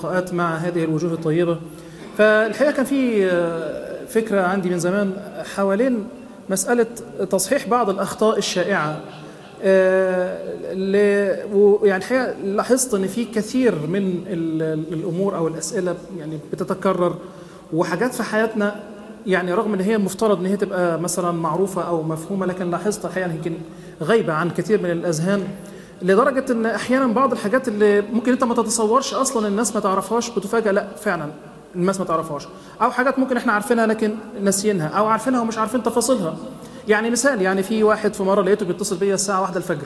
اللقاءات مع هذه الوجوه الطيبة فالحقيقة كان في فكرة عندي من زمان حوالين مسألة تصحيح بعض الأخطاء الشائعة يعني الحقيقة لاحظت أن في كثير من الأمور أو الأسئلة يعني بتتكرر وحاجات في حياتنا يعني رغم ان هي المفترض ان هي تبقى مثلا معروفه او مفهومه لكن لاحظت احيانا يمكن غايبه عن كثير من الاذهان لدرجه ان احيانا بعض الحاجات اللي ممكن انت ما تتصورش اصلا الناس ما تعرفهاش بتفاجئ لا فعلا الناس ما تعرفهاش او حاجات ممكن احنا عارفينها لكن ناسيينها او عارفينها ومش عارفين تفاصيلها يعني مثال يعني في واحد في مره لقيته بيتصل بيا الساعه واحدة الفجر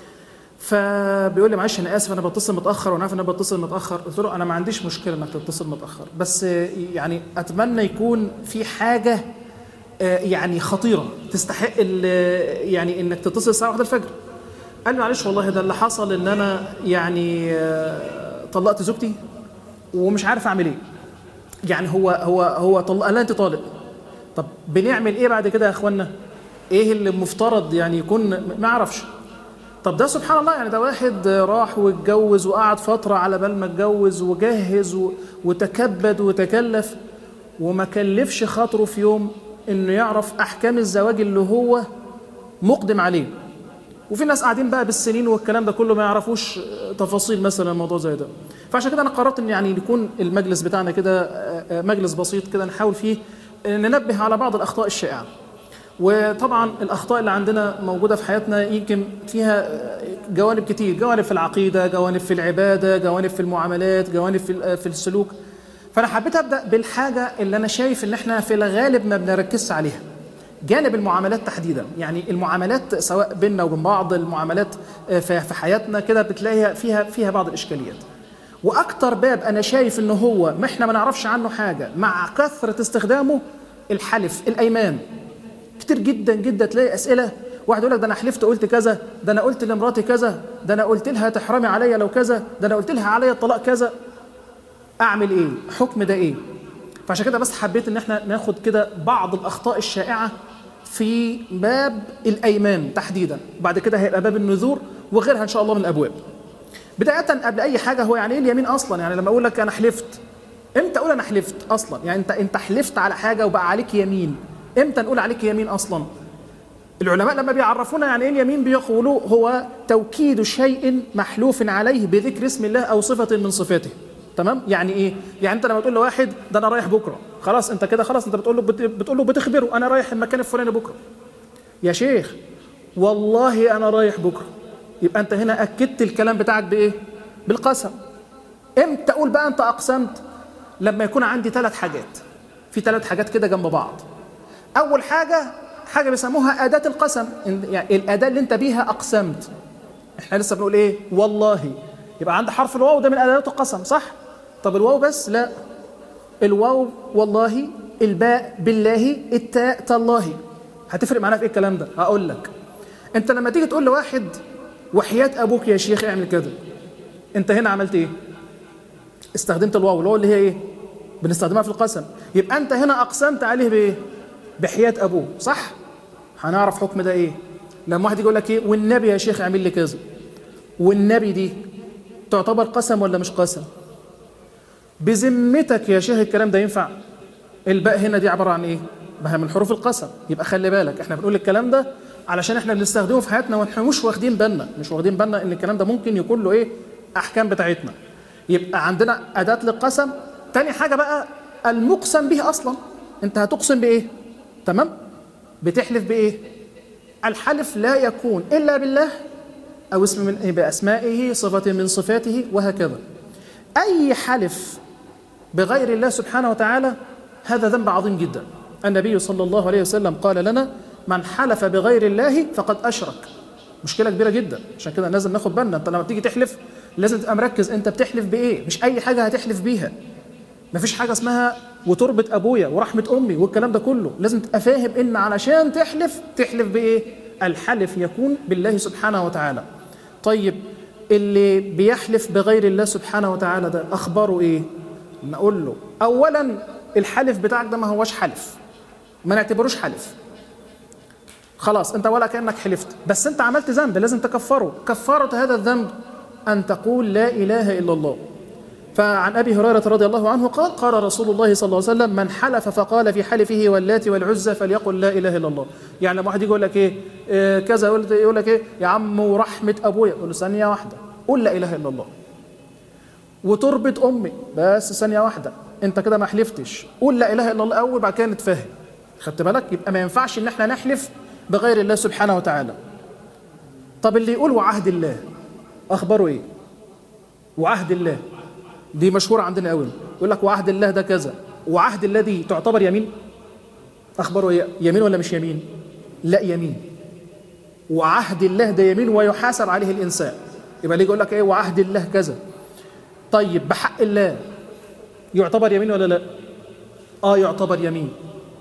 فبيقول لي معلش انا اسف انا بتصل متاخر وانا عارف ان انا بتصل متاخر قلت له انا ما عنديش مشكله انك تتصل متاخر بس يعني اتمنى يكون في حاجه يعني خطيره تستحق يعني انك تتصل الساعه 1 الفجر قال لي معلش والله ده اللي حصل ان انا يعني طلقت زوجتي ومش عارف اعمل ايه يعني هو هو هو طلق قال انت طالق طب بنعمل ايه بعد كده يا اخوانا ايه اللي المفترض يعني يكون ما اعرفش طب ده سبحان الله يعني ده واحد راح واتجوز وقعد فترة على بال ما اتجوز وجهز وتكبد وتكلف وما كلفش خاطره في يوم انه يعرف احكام الزواج اللي هو مقدم عليه وفي ناس قاعدين بقى بالسنين والكلام ده كله ما يعرفوش تفاصيل مثلا الموضوع زي ده فعشان كده انا قررت ان يعني يكون المجلس بتاعنا كده مجلس بسيط كده نحاول فيه ننبه على بعض الاخطاء الشائعه وطبعا الاخطاء اللي عندنا موجوده في حياتنا يمكن فيها جوانب كتير جوانب في العقيده جوانب في العباده جوانب في المعاملات جوانب في في السلوك فانا حبيت ابدا بالحاجه اللي انا شايف ان احنا في الغالب ما بنركزش عليها جانب المعاملات تحديدا يعني المعاملات سواء بيننا وبين بعض المعاملات في حياتنا كده بتلاقيها فيها فيها بعض الاشكاليات واكتر باب انا شايف ان هو ما احنا ما نعرفش عنه حاجه مع كثره استخدامه الحلف الايمان كتير جدا جدا تلاقي اسئله واحد يقول لك ده انا حلفت قلت كذا ده انا قلت لمراتي كذا ده انا قلت لها تحرمي عليا لو كذا ده انا قلت لها عليا الطلاق كذا اعمل ايه حكم ده ايه فعشان كده بس حبيت ان احنا ناخد كده بعض الاخطاء الشائعه في باب الايمان تحديدا بعد كده هيبقى باب النذور وغيرها ان شاء الله من الابواب بدايه قبل اي حاجه هو يعني ايه اليمين اصلا يعني لما اقول لك انا حلفت امتى اقول انا حلفت اصلا يعني انت انت حلفت على حاجه وبقى عليك يمين امتى نقول عليك يمين اصلا العلماء لما بيعرفونا يعني ايه اليمين بيقولوا هو توكيد شيء محلوف عليه بذكر اسم الله او صفه من صفاته تمام يعني ايه يعني انت لما تقول لواحد ده انا رايح بكره خلاص انت كده خلاص انت بتقول له بتقول له بتخبره انا رايح المكان الفلاني بكره يا شيخ والله انا رايح بكره يبقى انت هنا اكدت الكلام بتاعك بايه بالقسم امتى اقول بقى انت اقسمت لما يكون عندي ثلاث حاجات في ثلاث حاجات كده جنب بعض اول حاجه حاجه بيسموها اداه القسم يعني الاداه اللي انت بيها اقسمت احنا لسه بنقول ايه والله يبقى عند حرف الواو ده من ادوات القسم صح طب الواو بس لا الواو والله الباء بالله التاء تالله هتفرق معانا في ايه الكلام ده هقول لك انت لما تيجي تقول لواحد وحياه ابوك يا شيخ اعمل كده انت هنا عملت ايه استخدمت الواو الواو اللي هي ايه بنستخدمها في القسم يبقى انت هنا اقسمت عليه بايه بحياه ابوه صح هنعرف حكم ده ايه لما واحد يقول لك ايه والنبي يا شيخ اعمل لي كذا والنبي دي تعتبر قسم ولا مش قسم بذمتك يا شيخ الكلام ده ينفع الباء هنا دي عباره عن ايه ما هي من حروف القسم يبقى خلي بالك احنا بنقول الكلام ده علشان احنا بنستخدمه في حياتنا واحنا مش واخدين بالنا مش واخدين بالنا ان الكلام ده ممكن يكون له ايه احكام بتاعتنا يبقى عندنا اداه للقسم تاني حاجه بقى المقسم به اصلا انت هتقسم بايه تمام بتحلف بايه الحلف لا يكون الا بالله او اسم من باسمائه صفه من صفاته وهكذا اي حلف بغير الله سبحانه وتعالى هذا ذنب عظيم جدا النبي صلى الله عليه وسلم قال لنا من حلف بغير الله فقد اشرك مشكله كبيره جدا عشان كده لازم ناخد بالنا انت لما بتيجي تحلف لازم تبقى مركز انت بتحلف بايه مش اي حاجه هتحلف بيها مفيش حاجه اسمها وتربه ابويا ورحمه امي والكلام ده كله لازم تبقى فاهم ان علشان تحلف تحلف بايه الحلف يكون بالله سبحانه وتعالى طيب اللي بيحلف بغير الله سبحانه وتعالى ده اخباره ايه نقول له اولا الحلف بتاعك ده ما هوش حلف ما نعتبروش حلف خلاص انت ولا كانك حلفت بس انت عملت ذنب لازم تكفره كفاره هذا الذنب ان تقول لا اله الا الله فعن ابي هريره رضي الله عنه قال قال رسول الله صلى الله عليه وسلم من حلف فقال في حلفه واللات والعزى فليقل لا اله الا الله يعني لما واحد يجي يقول لك ايه آه كذا يقول يقول لك ايه يا عم ورحمه ابويا يقول له ثانيه واحده قول لا اله الا الله وتربه امي بس ثانيه واحده انت كده ما حلفتش قول لا اله الا الله اول بعد كده نتفاهم خدت بالك يبقى ما ينفعش ان احنا نحلف بغير الله سبحانه وتعالى طب اللي يقول وعهد الله اخباره ايه وعهد الله دي مشهوره عندنا قوي يقول لك وعهد الله ده كذا وعهد الله دي تعتبر يمين اخباره ايه يمين ولا مش يمين لا يمين وعهد الله ده يمين ويحاسب عليه الانسان يبقى ليه يقول لك ايه وعهد الله كذا طيب بحق الله يعتبر يمين ولا لا اه يعتبر يمين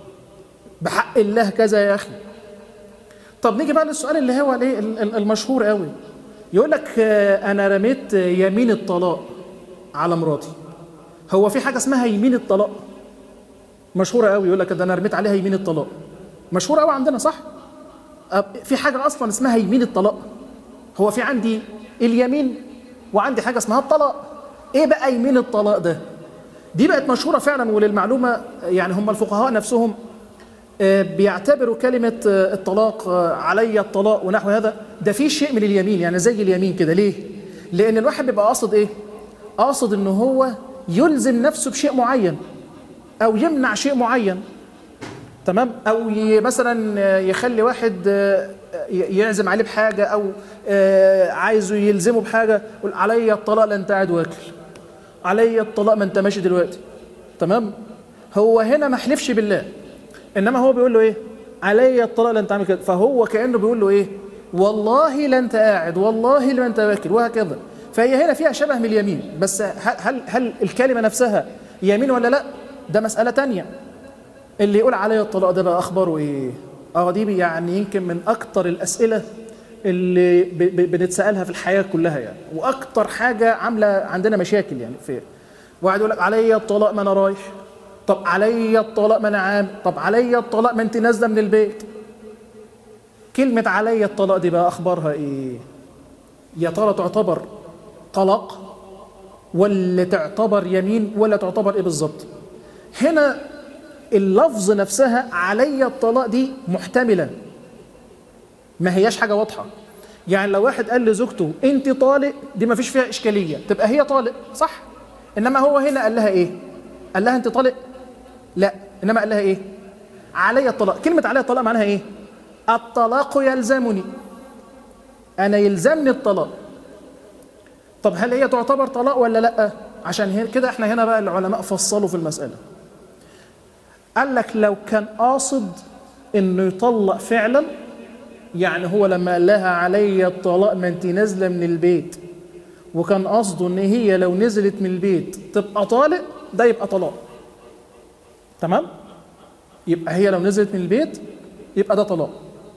بحق الله كذا يا اخي طب نيجي بقى للسؤال اللي هو الايه المشهور قوي يقول لك انا رميت يمين الطلاق على مراتي هو في حاجه اسمها يمين الطلاق مشهوره قوي يقول لك ده انا رميت عليها يمين الطلاق مشهوره قوي عندنا صح في حاجه اصلا اسمها يمين الطلاق هو في عندي اليمين وعندي حاجه اسمها الطلاق ايه بقى يمين الطلاق ده دي بقت مشهوره فعلا وللمعلومه يعني هم الفقهاء نفسهم بيعتبروا كلمة الطلاق علي الطلاق ونحو هذا ده في شيء من اليمين يعني زي اليمين كده ليه؟ لأن الواحد بيبقى قاصد إيه؟ قاصد إن هو يلزم نفسه بشيء معين أو يمنع شيء معين تمام؟ أو مثلا يخلي واحد يعزم عليه بحاجة أو عايزه يلزمه بحاجة يقول علي الطلاق لا أنت قاعد واكل علي الطلاق ما أنت ماشي دلوقتي تمام؟ هو هنا ما حلفش بالله انما هو بيقول له ايه علي الطلاق لا انت عامل كده فهو كانه بيقول له ايه والله لا انت قاعد والله لا انت واكل وهكذا فهي هنا فيها شبه من اليمين بس هل هل, هل الكلمه نفسها يمين ولا لا ده مساله تانية اللي يقول علي الطلاق ده بقى اخباره ايه اه دي يعني يمكن من اكتر الاسئله اللي بنتسالها في الحياه كلها يعني واكتر حاجه عامله عندنا مشاكل يعني في واحد يقول لك علي الطلاق ما انا رايح طب علي الطلاق ما انا عامل طب علي الطلاق ما انت نازله من البيت كلمه علي الطلاق دي بقى اخبارها ايه يا ترى تعتبر طلاق ولا تعتبر يمين ولا تعتبر ايه بالظبط هنا اللفظ نفسها علي الطلاق دي محتمله ما هياش حاجه واضحه يعني لو واحد قال لزوجته انت طالق دي ما فيش فيها اشكاليه تبقى هي طالق صح انما هو هنا قال لها ايه قال لها انت طالق لا انما قال لها ايه علي الطلاق كلمه علي الطلاق معناها ايه الطلاق يلزمني انا يلزمني الطلاق طب هل هي تعتبر طلاق ولا لا عشان كده احنا هنا بقى العلماء فصلوا في المساله قال لك لو كان قاصد انه يطلق فعلا يعني هو لما قال لها علي الطلاق ما انت نازله من البيت وكان قصده ان هي لو نزلت من البيت تبقى طالق ده يبقى طلاق تمام يبقى هي لو نزلت من البيت يبقى ده طلاق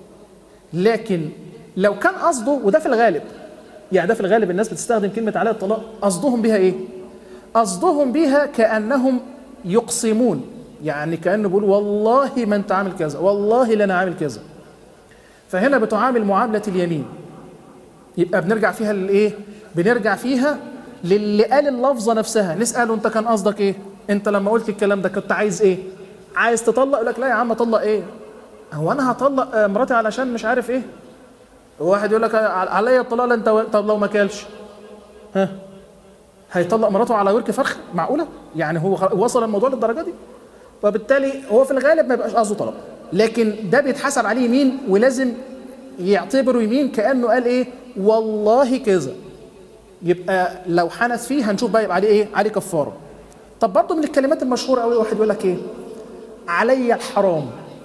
لكن لو كان قصده وده في الغالب يعني ده في الغالب الناس بتستخدم كلمة عليها الطلاق قصدهم بيها ايه قصدهم بيها كأنهم يقسمون يعني كأنه بيقول والله ما انت عامل كذا والله لا انا عامل كذا فهنا بتعامل معاملة اليمين يبقى بنرجع فيها للايه بنرجع فيها للي قال اللفظة نفسها نسأله انت كان قصدك ايه انت لما قلت الكلام ده كنت عايز ايه عايز تطلق يقول لك لا يا عم اطلق ايه هو انا هطلق مراتي علشان مش عارف ايه واحد يقول لك عليا الطلاق لا انت طب لو ما كلش ها هيطلق مراته على ورك فرخ معقوله يعني هو وصل الموضوع للدرجه دي وبالتالي هو في الغالب ما يبقاش قصده طلاق لكن ده بيتحسب عليه يمين ولازم يعتبره يمين كانه قال ايه والله كذا يبقى لو حنث فيه هنشوف بقى يبقى عليه ايه عليه كفاره طب برضه من الكلمات المشهوره قوي واحد يقول لك ايه علي الحرام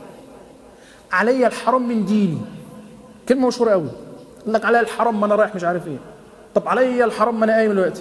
علي الحرام من ديني كلمه مشهوره قوي يقول لك علي الحرام ما انا رايح مش عارف ايه طب علي الحرام ما انا قايم دلوقتي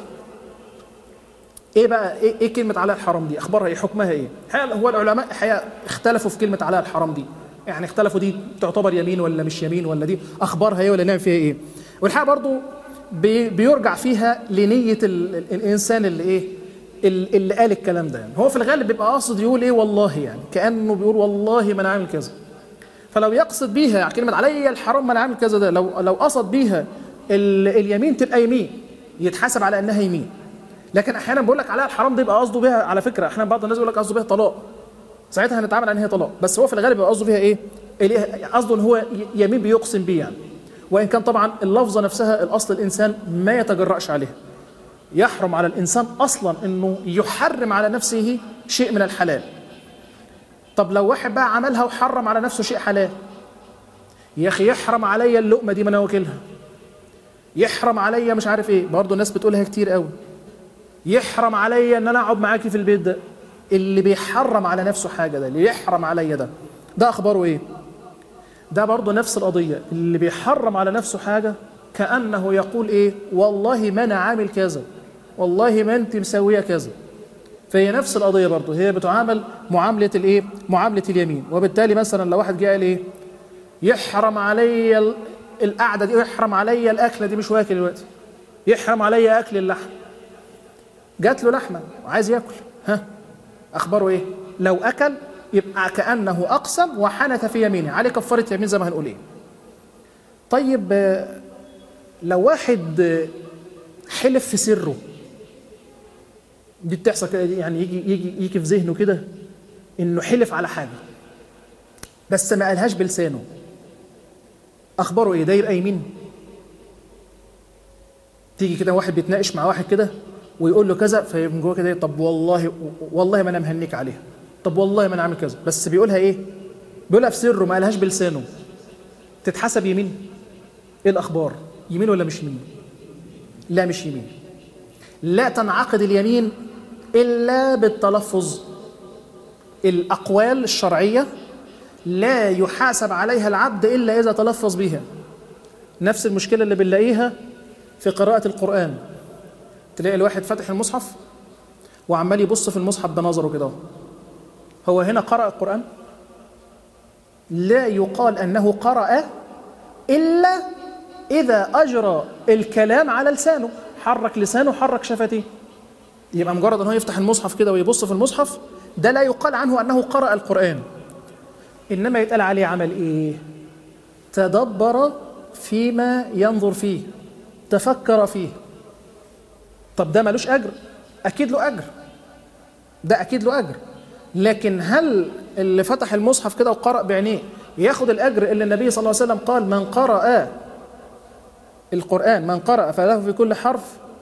ايه بقى ايه, إيه كلمه علي الحرام دي اخبارها ايه حكمها ايه هو العلماء الحقيقه اختلفوا في كلمه علي الحرام دي يعني اختلفوا دي تعتبر يمين ولا مش يمين ولا دي اخبارها ايه ولا نعمل فيها ايه والحقيقه برضو بي بيرجع فيها لنيه الانسان اللي ايه اللي قال الكلام ده يعني هو في الغالب بيبقى قاصد يقول ايه والله يعني كانه بيقول والله ما انا عامل كذا فلو يقصد بيها كلمه علي الحرام ما انا عامل كذا ده لو لو قصد بيها اليمين تبقى يمين يتحسب على انها يمين لكن احيانا بقول لك عليها الحرام دي يبقى قصده بيها على فكره احيانا بعض الناس يقول لك قصده بيها طلاق ساعتها هنتعامل ان هي طلاق بس هو في الغالب يبقى قصده بيها ايه اللي- قصده ان هو ي- يمين بيقسم بيه يعني وان كان طبعا اللفظه نفسها الاصل الانسان ما يتجرأش عليها يحرم على الانسان اصلا انه يحرم على نفسه شيء من الحلال طب لو واحد بقى عملها وحرم على نفسه شيء حلال يا اخي يحرم عليا اللقمه دي ما انا واكلها يحرم عليا مش عارف ايه برضه الناس بتقولها كتير قوي يحرم عليا ان انا اقعد معاكي في البيت ده اللي بيحرم على نفسه حاجه ده اللي يحرم عليا ده ده اخباره ايه ده برضه نفس القضيه اللي بيحرم على نفسه حاجه كانه يقول ايه والله ما انا عامل كذا والله ما انت مسويه كذا فهي نفس القضيه برضه هي بتعامل معامله الايه معامله اليمين وبالتالي مثلا لو واحد جه قال ايه يحرم عليا ال- القعده دي يحرم عليا الاكله دي مش واكل دلوقتي يحرم عليا اكل اللحم جات له لحمه وعايز ياكل ها اخباره ايه لو اكل يبقى كانه اقسم وحنث في يمينه عليه كفاره يمين زي ما هنقول ايه طيب آه، لو واحد آه، حلف في سره دي بتحصل كده دي يعني يجي يجي يجي في ذهنه كده انه حلف على حاجه بس ما قالهاش بلسانه اخباره ايه ده يبقى يمين تيجي كده واحد بيتناقش مع واحد كده ويقول له كذا فمن جوه كده إيه، طب والله والله ما انا مهنيك عليها طب والله ما انا عامل كذا بس بيقولها ايه بيقولها في سره ما قالهاش بلسانه تتحسب يمين ايه الاخبار يمين ولا مش يمين لا مش يمين لا تنعقد اليمين الا بالتلفظ الاقوال الشرعيه لا يحاسب عليها العبد الا اذا تلفظ بها نفس المشكله اللي بنلاقيها في قراءه القران تلاقي الواحد فاتح المصحف وعمال يبص في المصحف بنظره كده هو هنا قرأ القرآن لا يقال أنه قرأ إلا إذا أجرى الكلام على لسانه حرك لسانه حرك شفتيه يبقى مجرد أنه يفتح المصحف كده ويبص في المصحف ده لا يقال عنه أنه قرأ القرآن إنما يتقال عليه عمل إيه تدبر فيما ينظر فيه تفكر فيه طب ده ملوش أجر أكيد له أجر ده أكيد له أجر لكن هل اللي فتح المصحف كده وقرأ بعينيه ياخد الأجر اللي النبي صلى الله عليه وسلم قال من قرأ القرآن من قرأ فله في كل حرف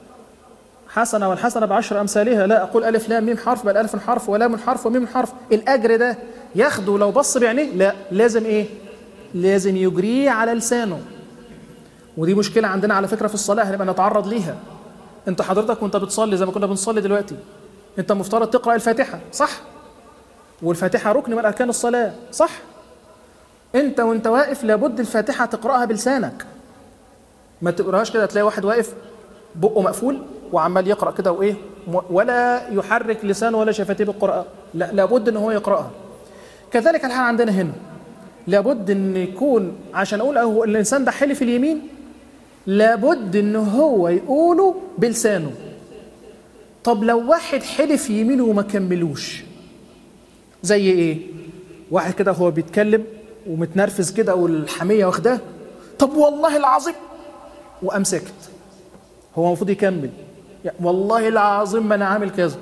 حسنة والحسنة بعشر أمثالها لا أقول ألف لام ميم حرف بل ألف حرف ولام حرف وميم حرف الأجر ده ياخده لو بص بعينيه لا لازم إيه لازم يجريه على لسانه ودي مشكلة عندنا على فكرة في الصلاة هنبقى نتعرض ليها انت حضرتك وانت بتصلي زي ما كنا بنصلي دلوقتي انت مفترض تقرأ الفاتحة صح والفاتحة ركن من أركان الصلاة صح انت وانت واقف لابد الفاتحة تقرأها بلسانك ما تقراهاش كده تلاقي واحد واقف بقه مقفول وعمال يقرأ كده وإيه ولا يحرك لسانه ولا شفتيه بالقرآن لا لابد ان هو يقرأها كذلك الحال عندنا هنا لابد ان يكون عشان اقول هو الانسان ده حلف اليمين لابد ان هو يقوله بلسانه طب لو واحد حلف يمينه وما كملوش زي ايه واحد كده هو بيتكلم ومتنرفز كده والحميه واخداه طب والله العظيم وقام ساكت هو المفروض يكمل يعني والله العظيم ما انا عامل كذا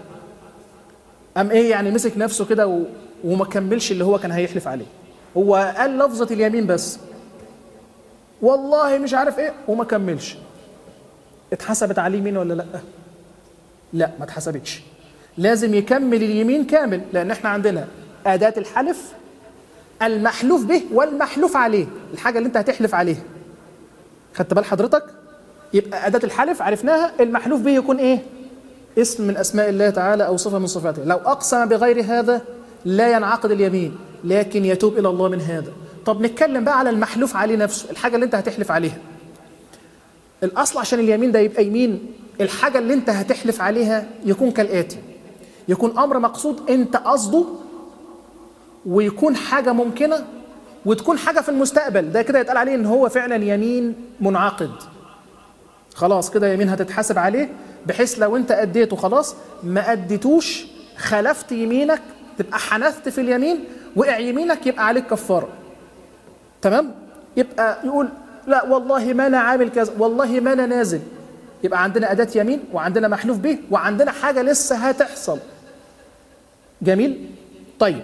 قام ايه يعني مسك نفسه كده و... وما كملش اللي هو كان هيحلف عليه هو قال لفظة اليمين بس والله مش عارف ايه وما كملش اتحسبت عليه يمين ولا لا لا ما اتحسبتش لازم يكمل اليمين كامل لان احنا عندنا اداة الحلف المحلوف به والمحلوف عليه الحاجة اللي انت هتحلف عليها خدت بال حضرتك يبقى أداة الحلف عرفناها المحلوف به يكون ايه اسم من اسماء الله تعالى او صفة من صفاته لو اقسم بغير هذا لا ينعقد اليمين لكن يتوب الى الله من هذا طب نتكلم بقى على المحلوف عليه نفسه الحاجة اللي انت هتحلف عليها الاصل عشان اليمين ده يبقى يمين الحاجة اللي انت هتحلف عليها يكون كالآتي يكون امر مقصود انت قصده ويكون حاجة ممكنة وتكون حاجة في المستقبل ده كده يتقال عليه ان هو فعلا يمين منعقد خلاص كده يمين هتتحاسب عليه بحيث لو انت اديته خلاص ما اديتوش خلفت يمينك تبقى حنثت في اليمين وقع يمينك يبقى عليك كفاره تمام يبقى يقول لا والله ما انا عامل كذا والله ما انا نازل يبقى عندنا اداه يمين وعندنا محلوف به وعندنا حاجه لسه هتحصل جميل طيب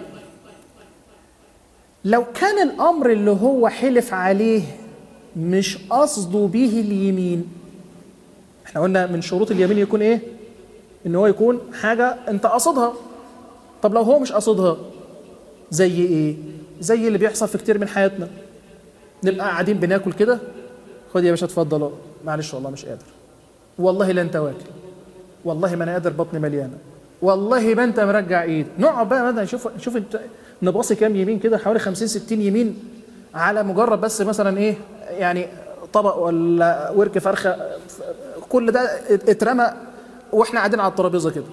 لو كان الامر اللي هو حلف عليه مش قصده به اليمين احنا قلنا من شروط اليمين يكون ايه ان هو يكون حاجه انت قصدها طب لو هو مش قصدها زي ايه زي اللي بيحصل في كتير من حياتنا نبقى قاعدين بناكل كده خد يا باشا اتفضل معلش والله مش قادر والله لا انت واكل والله ما انا قادر بطني مليانه والله ما انت مرجع ايد نقعد بقى مثلا نشوف نشوف انت نباصي كام يمين كده حوالي 50 60 يمين على مجرد بس مثلا ايه يعني طبق ولا ورك فرخه كل ده اترمى واحنا قاعدين على الترابيزه كده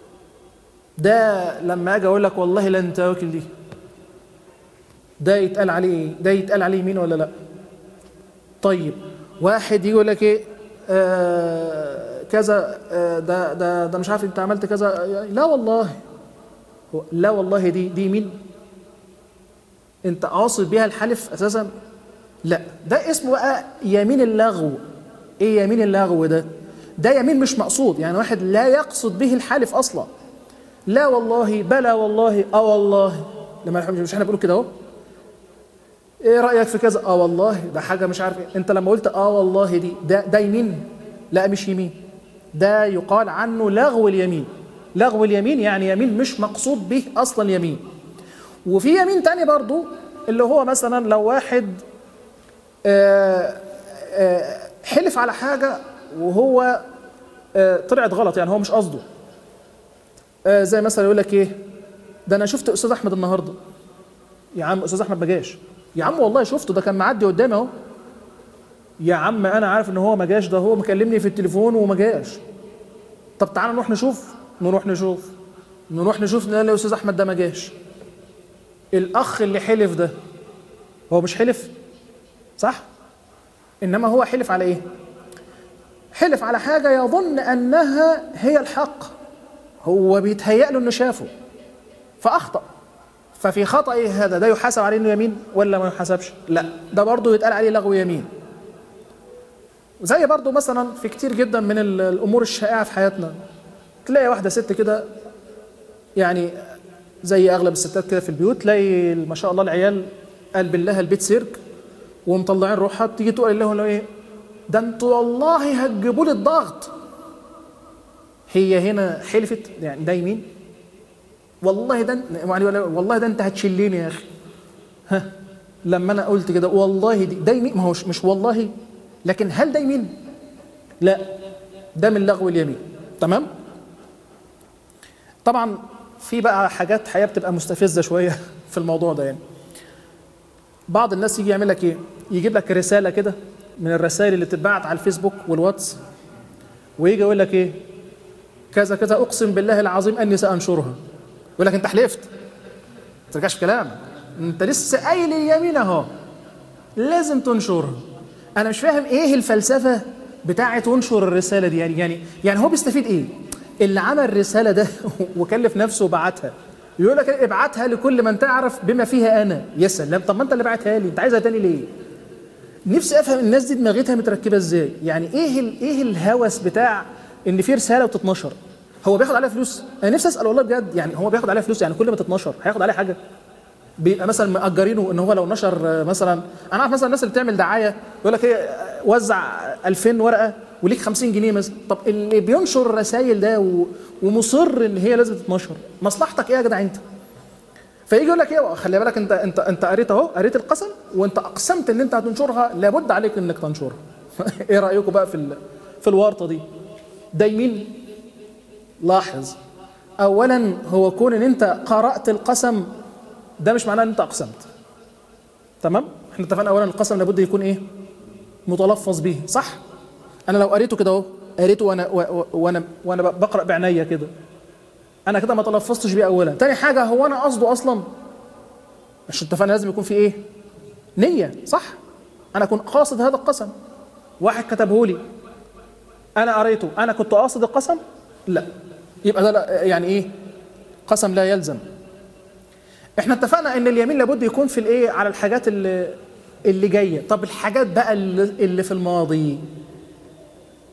ده لما اجي اقول لك والله لا انت واكل دي ده يتقال عليه ايه ده يتقال عليه يمين ولا لا طيب واحد يقول لك ايه آه كذا آه ده ده ده مش عارف انت عملت كذا لا والله لا والله دي دي يمين انت قاصد بيها الحلف اساسا لا ده اسمه بقى يمين اللغو ايه يمين اللغو ده ده يمين مش مقصود يعني واحد لا يقصد به الحلف اصلا لا والله بلا والله اه والله لما مش احنا بنقول كده اهو ايه رايك في كذا اه والله ده حاجه مش عارف ايه انت لما قلت اه والله دي ده ده يمين لا مش يمين ده يقال عنه لغو اليمين لغو اليمين يعني يمين مش مقصود به اصلا يمين وفي يمين تاني برضو اللي هو مثلا لو واحد آآ آآ حلف على حاجه وهو طلعت غلط يعني هو مش قصده زي مثلا يقول لك ايه ده انا شفت استاذ احمد النهارده يا عم استاذ احمد ما جاش يا عم والله شفته ده كان معدي قدامي اهو يا عم انا عارف ان هو ما جاش ده هو مكلمني في التليفون وما جاش طب تعالى نروح نشوف نروح نشوف نروح نشوف نلاقي الاستاذ احمد ده ما جاش الاخ اللي حلف ده هو مش حلف صح انما هو حلف على ايه حلف على حاجه يظن انها هي الحق هو بيتهيأ له انه شافه فاخطأ ففي خطأ هذا ده يحاسب عليه انه يمين ولا ما يحاسبش؟ لا ده برضه يتقال عليه لغو يمين. زي برضه مثلا في كتير جدا من الامور الشائعه في حياتنا تلاقي واحده ست كده يعني زي اغلب الستات كده في البيوت تلاقي ما شاء الله العيال قلب لها البيت سيرك ومطلعين روحها تيجي تقول لهم ايه ده انتوا والله هتجيبوا لي الضغط هي هنا حلفت يعني ده يمين والله ده والله ده انت هتشليني يا اخي ها لما انا قلت كده والله دي ده يمين ما هوش مش والله لكن هل ده يمين لا ده من لغو اليمين تمام طبعا في بقى حاجات حقيقه بتبقى مستفزه شويه في الموضوع ده يعني بعض الناس يجي يعمل لك ايه يجيب لك رساله كده من الرسائل اللي بتتبعت على الفيسبوك والواتس ويجي يقول لك ايه كذا كذا اقسم بالله العظيم اني سانشرها يقول لك انت حلفت ما ترجعش في كلامك انت لسه قايل اليمين اهو لازم تنشرها انا مش فاهم ايه الفلسفه بتاعه تنشر الرساله دي يعني يعني يعني هو بيستفيد ايه اللي عمل الرساله ده وكلف نفسه وبعتها يقول لك ابعتها لكل من تعرف بما فيها انا يا سلام طب ما انت اللي بعتها لي انت عايزها تاني ليه نفسي افهم الناس دي دماغتها متركبه ازاي يعني ايه ال ايه الهوس بتاع ان في رساله وتتنشر هو بياخد عليها فلوس انا نفسي اسال والله بجد يعني هو بياخد عليها فلوس يعني كل ما تتنشر هياخد عليها حاجه بيبقى مثلا مأجرينه ان هو لو نشر مثلا انا عارف مثلا الناس اللي بتعمل دعايه يقول لك ايه وزع 2000 ورقه وليك 50 جنيه مثلا طب اللي بينشر الرسائل ده و... ومصر ان هي لازم تتنشر مصلحتك ايه يا جدع انت فيجي يقول لك ايه خلي بالك انت انت انت قريت اهو قريت القسم وانت اقسمت ان انت هتنشرها لابد عليك انك تنشرها ايه رايكم بقى في ال... في الورطه دي ده يمين لاحظ اولا هو كون ان انت قرات القسم ده مش معناه ان انت اقسمت تمام احنا اتفقنا اولا القسم لابد يكون ايه متلفظ به صح انا لو قريته كده اهو قريته وانا وانا وانا بقرا بعينيا كده انا كده ما تلفظتش بيه اولا تاني حاجه هو انا قصده اصلا مش اتفقنا لازم يكون في ايه نيه صح انا كنت قاصد هذا القسم واحد كتبه لي انا قريته انا كنت قاصد القسم لا يبقى ده لا يعني ايه قسم لا يلزم احنا اتفقنا ان اليمين لابد يكون في الايه على الحاجات اللي اللي جايه طب الحاجات بقى اللي, اللي في الماضي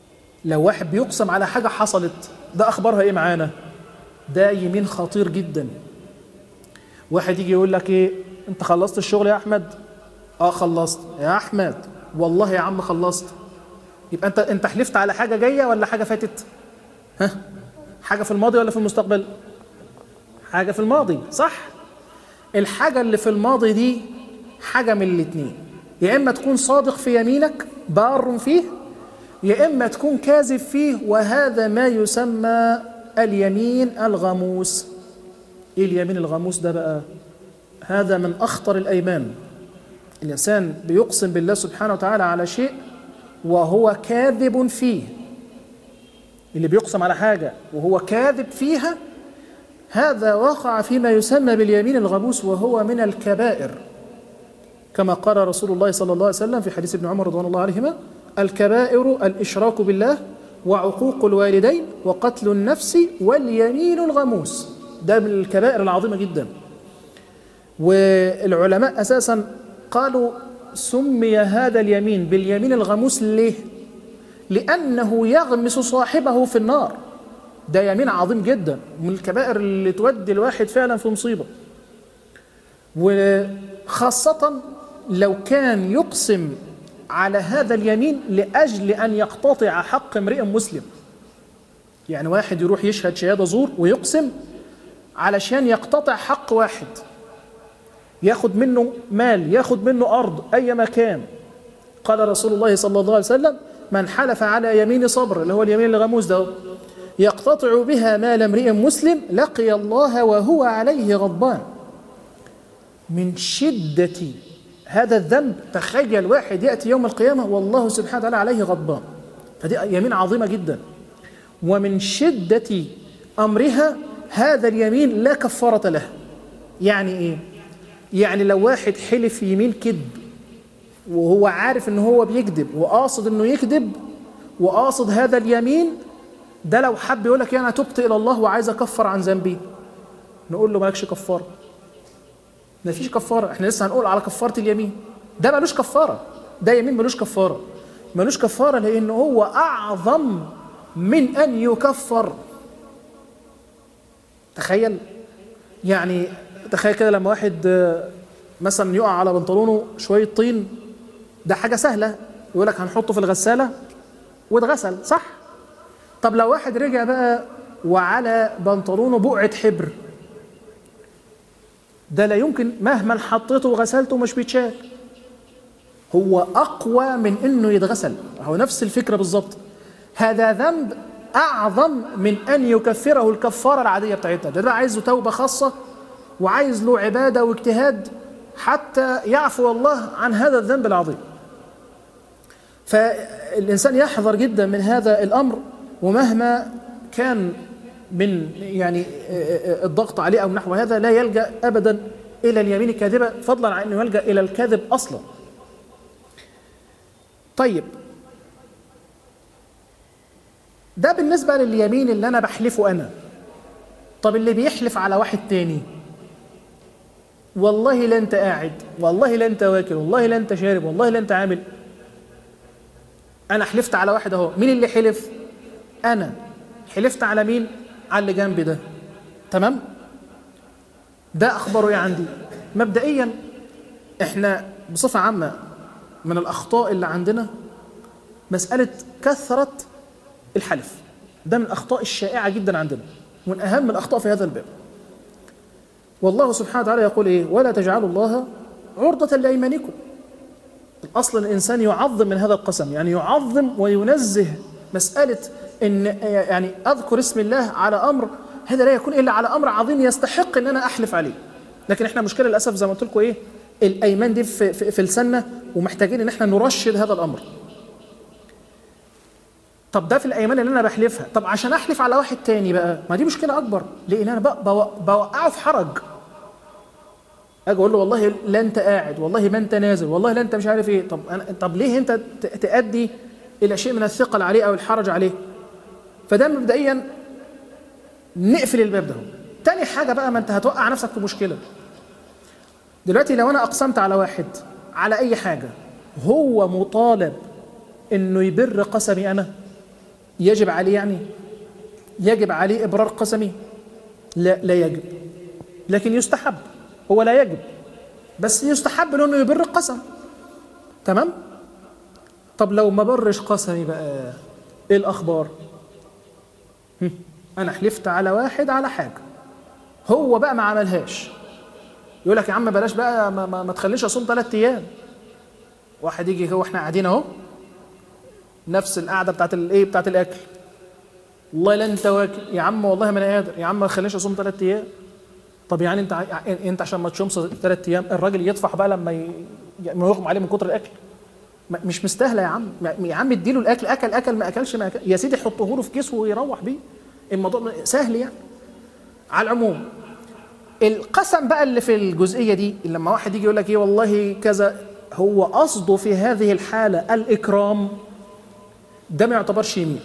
لو واحد بيقسم على حاجة حصلت ده أخبارها إيه معانا ده يمين خطير جدا واحد يجي يقول لك إيه أنت خلصت الشغل يا أحمد آه خلصت يا أحمد والله يا عم خلصت يبقى أنت أنت حلفت على حاجة جاية ولا حاجة فاتت ها حاجة في الماضي ولا في المستقبل حاجة في الماضي صح الحاجة اللي في الماضي دي حاجة من الاتنين يا إما تكون صادق في يمينك بار فيه يا إما تكون كاذب فيه وهذا ما يسمى اليمين الغموس إيه اليمين الغموس ده بقى هذا من أخطر الأيمان الإنسان بيقسم بالله سبحانه وتعالى على شيء وهو كاذب فيه اللي بيقسم على حاجة وهو كاذب فيها هذا وقع فيما يسمى باليمين الغموس وهو من الكبائر كما قال رسول الله صلى الله عليه وسلم في حديث ابن عمر رضوان الله عليهما الكبائر الإشراك بالله وعقوق الوالدين وقتل النفس واليمين الغموس ده من الكبائر العظيمة جدا والعلماء أساسا قالوا سمي هذا اليمين باليمين الغموس ليه؟ لأنه يغمس صاحبه في النار ده يمين عظيم جدا من الكبائر اللي تودي الواحد فعلا في مصيبة وخاصة لو كان يقسم على هذا اليمين لأجل أن يقتطع حق امرئ مسلم يعني واحد يروح يشهد شهادة زور ويقسم علشان يقتطع حق واحد ياخد منه مال ياخد منه أرض أي مكان قال رسول الله صلى الله عليه وسلم من حلف على يمين صبر اللي هو اليمين الغموس ده يقتطع بها مال امرئ مسلم لقي الله وهو عليه غضبان من شدة هذا الذنب تخيل واحد يأتي يوم القيامة والله سبحانه وتعالى عليه غضبان فدي يمين عظيمة جدا ومن شدة أمرها هذا اليمين لا كفارة له يعني إيه؟ يعني لو واحد حلف يمين كذب وهو عارف ان هو بيكذب وقاصد انه يكذب وقاصد هذا اليمين ده لو حب يقول لك انا تبت الى الله وعايز اكفر عن ذنبي نقول له مالكش كفاره ما فيش كفاره احنا لسه هنقول على كفاره اليمين ده ملوش كفاره ده يمين ملوش كفاره ملوش كفاره لان هو اعظم من ان يكفر تخيل يعني تخيل كده لما واحد مثلا يقع على بنطلونه شويه طين ده حاجه سهله يقول لك هنحطه في الغساله واتغسل صح طب لو واحد رجع بقى وعلى بنطلونه بقعه حبر ده لا يمكن مهما حطيته وغسلته مش بيتشال هو اقوى من انه يتغسل هو نفس الفكره بالظبط هذا ذنب اعظم من ان يكفره الكفاره العاديه بتاعتنا ده, ده عايزه توبه خاصه وعايز له عباده واجتهاد حتى يعفو الله عن هذا الذنب العظيم فالإنسان يحذر جدا من هذا الأمر ومهما كان من يعني الضغط عليه أو نحو هذا لا يلجأ أبدا إلى اليمين الكاذبة فضلا عن أنه يلجأ إلى الكذب أصلا طيب ده بالنسبة لليمين اللي أنا بحلفه أنا طب اللي بيحلف على واحد تاني والله لا انت قاعد والله لا انت واكل والله لا انت شارب والله لا انت عامل انا حلفت على واحد اهو مين اللي حلف انا حلفت على مين على اللي جنبي ده تمام ده اخباره ايه عندي مبدئيا احنا بصفه عامه من الاخطاء اللي عندنا مساله كثره الحلف ده من الاخطاء الشائعه جدا عندنا ومن اهم الاخطاء في هذا الباب والله سبحانه وتعالى يقول ايه ولا تجعلوا الله عرضة لأيمانكم الأصل الإنسان يعظم من هذا القسم يعني يعظم وينزه مسألة إن يعني أذكر اسم الله على أمر هذا لا يكون إلا على أمر عظيم يستحق إن أنا أحلف عليه لكن إحنا مشكلة للأسف زي ما قلت لكم إيه الأيمان دي في, في, في لساننا ومحتاجين إن إحنا نرشد هذا الأمر طب ده في الايمان اللي انا بحلفها طب عشان احلف على واحد تاني بقى ما دي مشكله اكبر لان انا بقى بوقعه في حرج اجي اقول له والله لا انت قاعد والله ما انت نازل والله لا انت مش عارف ايه طب أنا طب ليه انت تؤدي الى شيء من الثقل عليه او الحرج عليه فده مبدئيا نقفل الباب ده تاني حاجه بقى ما انت هتوقع نفسك في مشكله دلوقتي لو انا اقسمت على واحد على اي حاجه هو مطالب انه يبر قسمي انا يجب عليه يعني يجب عليه إبرار قسمه لا لا يجب لكن يستحب هو لا يجب بس يستحب له انه يبر القسم تمام طب لو ما برش قسمي بقى ايه الاخبار هم. انا حلفت على واحد على حاجه هو بقى ما عملهاش يقول لك يا عم بلاش بقى ما, ما, ما تخليش اصوم ثلاث ايام واحد يجي هو احنا قاعدين اهو نفس القعده بتاعت الايه بتاعت الاكل والله لا انت واكل يا عم والله ما انا قادر يا عم ما تخلينيش اصوم ثلاث ايام طب يعني انت ع- انت عشان ما تصومش ثلاث ايام الراجل يطفح بقى لما ي... ما يغمى عليه من كتر الاكل ما- مش مستاهله يا عم يا عم اديله الاكل اكل اكل ما اكلش ما أكل. يا سيدي حطه له في كيس ويروح بيه الموضوع سهل يعني على العموم القسم بقى اللي في الجزئيه دي لما واحد يجي يقول لك ايه والله كذا هو قصده في هذه الحاله الاكرام ده ما يعتبرش يمين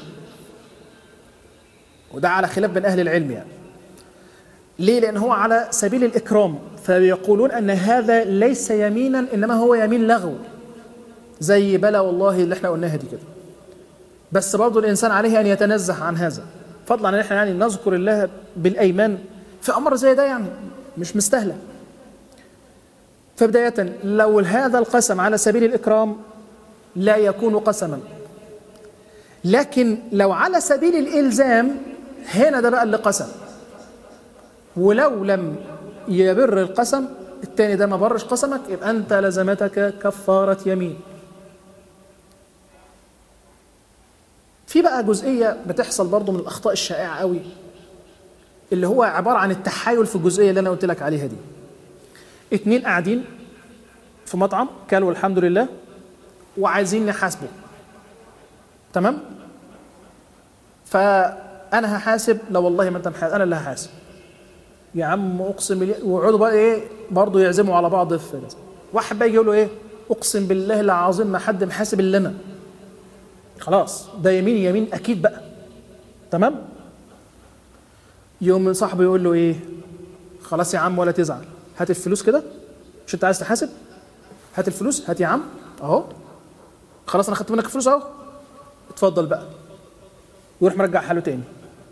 وده على خلاف بين اهل العلم يعني ليه لان هو على سبيل الاكرام فيقولون ان هذا ليس يمينا انما هو يمين لغو زي بلا والله اللي احنا قلناها دي كده بس برضه الانسان عليه ان يتنزه عن هذا فضلا عن ان احنا يعني نذكر الله بالايمان في امر زي ده يعني مش مستاهله فبدايه لو هذا القسم على سبيل الاكرام لا يكون قسما لكن لو على سبيل الالزام هنا ده بقى اللي قسم ولو لم يبر القسم التاني ده ما برش قسمك يبقى انت لزمتك كفاره يمين في بقى جزئيه بتحصل برضو من الاخطاء الشائعه قوي اللي هو عباره عن التحايل في الجزئيه اللي انا قلت لك عليها دي اتنين قاعدين في مطعم كلوا الحمد لله وعايزين نحاسبه تمام فانا هحاسب لا والله ما انت محاسب انا اللي هحاسب يا عم اقسم بالله ويقعدوا بقى ايه برضه يعزموا على بعض في رزق. واحد بقى يجي يقول له ايه اقسم بالله العظيم ما حد محاسب الا انا خلاص ده يمين يمين اكيد بقى تمام يوم صاحبه يقول له ايه خلاص يا عم ولا تزعل هات الفلوس كده مش انت عايز تحاسب هات الفلوس هات يا عم اهو خلاص انا خدت منك الفلوس اهو اتفضل بقى ويروح مرجع حاله تاني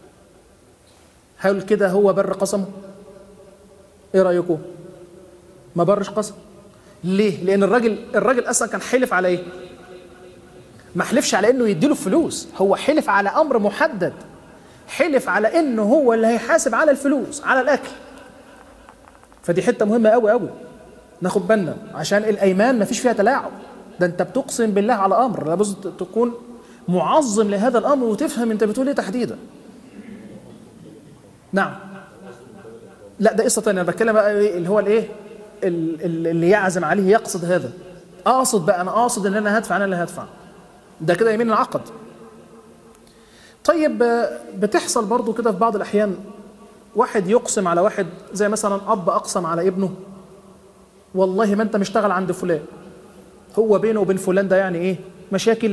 هل كده هو بر قسمه ايه رايكم ما برش قسم ليه لان الراجل الراجل اصلا كان حلف على ايه ما حلفش على انه يديله فلوس هو حلف على امر محدد حلف على انه هو اللي هيحاسب على الفلوس على الاكل فدي حته مهمه قوي قوي ناخد بالنا عشان الايمان ما فيش فيها تلاعب ده انت بتقسم بالله على امر لابد تكون معظم لهذا الامر وتفهم انت بتقول ايه تحديدا نعم لا ده قصه ثانيه انا بتكلم بقى إيه اللي هو الايه ال- ال- اللي يعزم عليه يقصد هذا اقصد بقى انا اقصد ان انا هدفع انا اللي هدفع ده كده يمين العقد طيب آه، بتحصل برضو كده في بعض الاحيان واحد يقسم على واحد زي مثلا اب اقسم على ابنه والله ما انت مشتغل عند فلان هو بينه وبين فلان ده يعني ايه مشاكل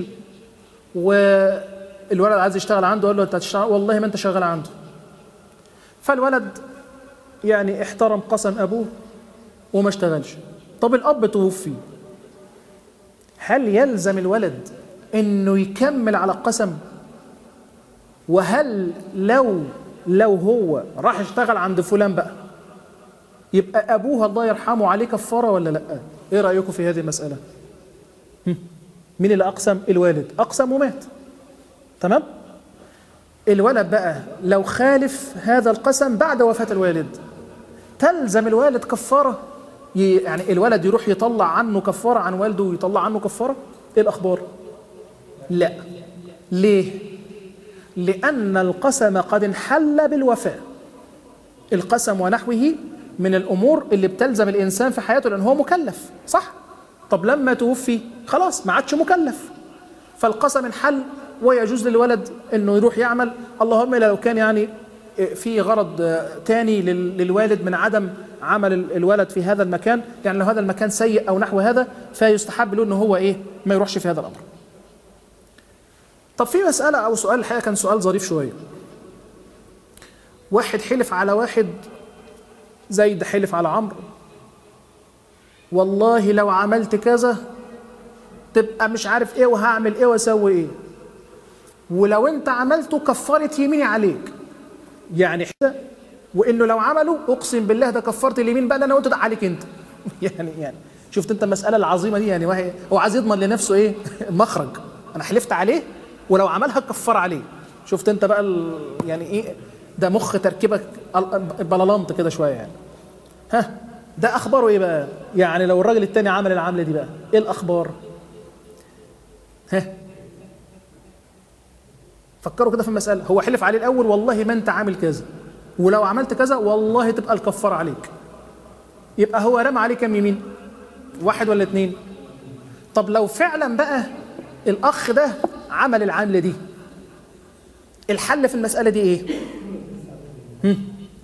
والولد عايز يشتغل عنده قال له انت هتشتغل والله ما انت شغال عنده فالولد يعني احترم قسم ابوه وما اشتغلش طب الاب توفي هل يلزم الولد انه يكمل على القسم وهل لو لو هو راح اشتغل عند فلان بقى يبقى ابوه الله يرحمه عليه كفاره ولا لا ايه رايكم في هذه المساله هم؟ مين اللي اقسم الوالد اقسم ومات تمام الولد بقى لو خالف هذا القسم بعد وفاه الوالد تلزم الوالد كفاره ي- يعني الولد يروح يطلع عنه كفاره عن والده ويطلع عنه كفاره ايه الاخبار لا ليه لان القسم قد انحل بالوفاه القسم ونحوه من الامور اللي بتلزم الانسان في حياته لان هو مكلف صح طب لما توفي خلاص ما عادش مكلف فالقسم انحل ويجوز للولد انه يروح يعمل اللهم الا لو كان يعني في غرض تاني لل- للوالد من عدم عمل ال- الولد في هذا المكان يعني لو هذا المكان سيء او نحو هذا فيستحب له ان هو ايه ما يروحش في هذا الامر طب في مسألة أو سؤال الحقيقة كان سؤال ظريف شوية واحد حلف على واحد زيد حلف على عمرو والله لو عملت كذا تبقى مش عارف ايه وهعمل ايه واسوي ايه ولو انت عملته كفاره يميني عليك يعني حتى وانه لو عمله اقسم بالله ده كفاره اليمين بقى ده انا قلت ده عليك انت يعني يعني شفت انت المساله العظيمه دي يعني وهي هو عايز يضمن لنفسه ايه مخرج انا حلفت عليه ولو عملها كفر عليه شفت انت بقى ال... يعني ايه ده مخ تركيبك بلالانت كده شويه يعني ها ده اخباره ايه بقى يعني لو الراجل التاني عمل العمله دي بقى ايه الاخبار ها فكروا كده في المساله هو حلف عليه الاول والله ما انت عامل كذا ولو عملت كذا والله تبقى الكفاره عليك يبقى هو رمى عليه كم يمين واحد ولا اتنين طب لو فعلا بقى الاخ ده عمل العمله دي الحل في المساله دي ايه هم؟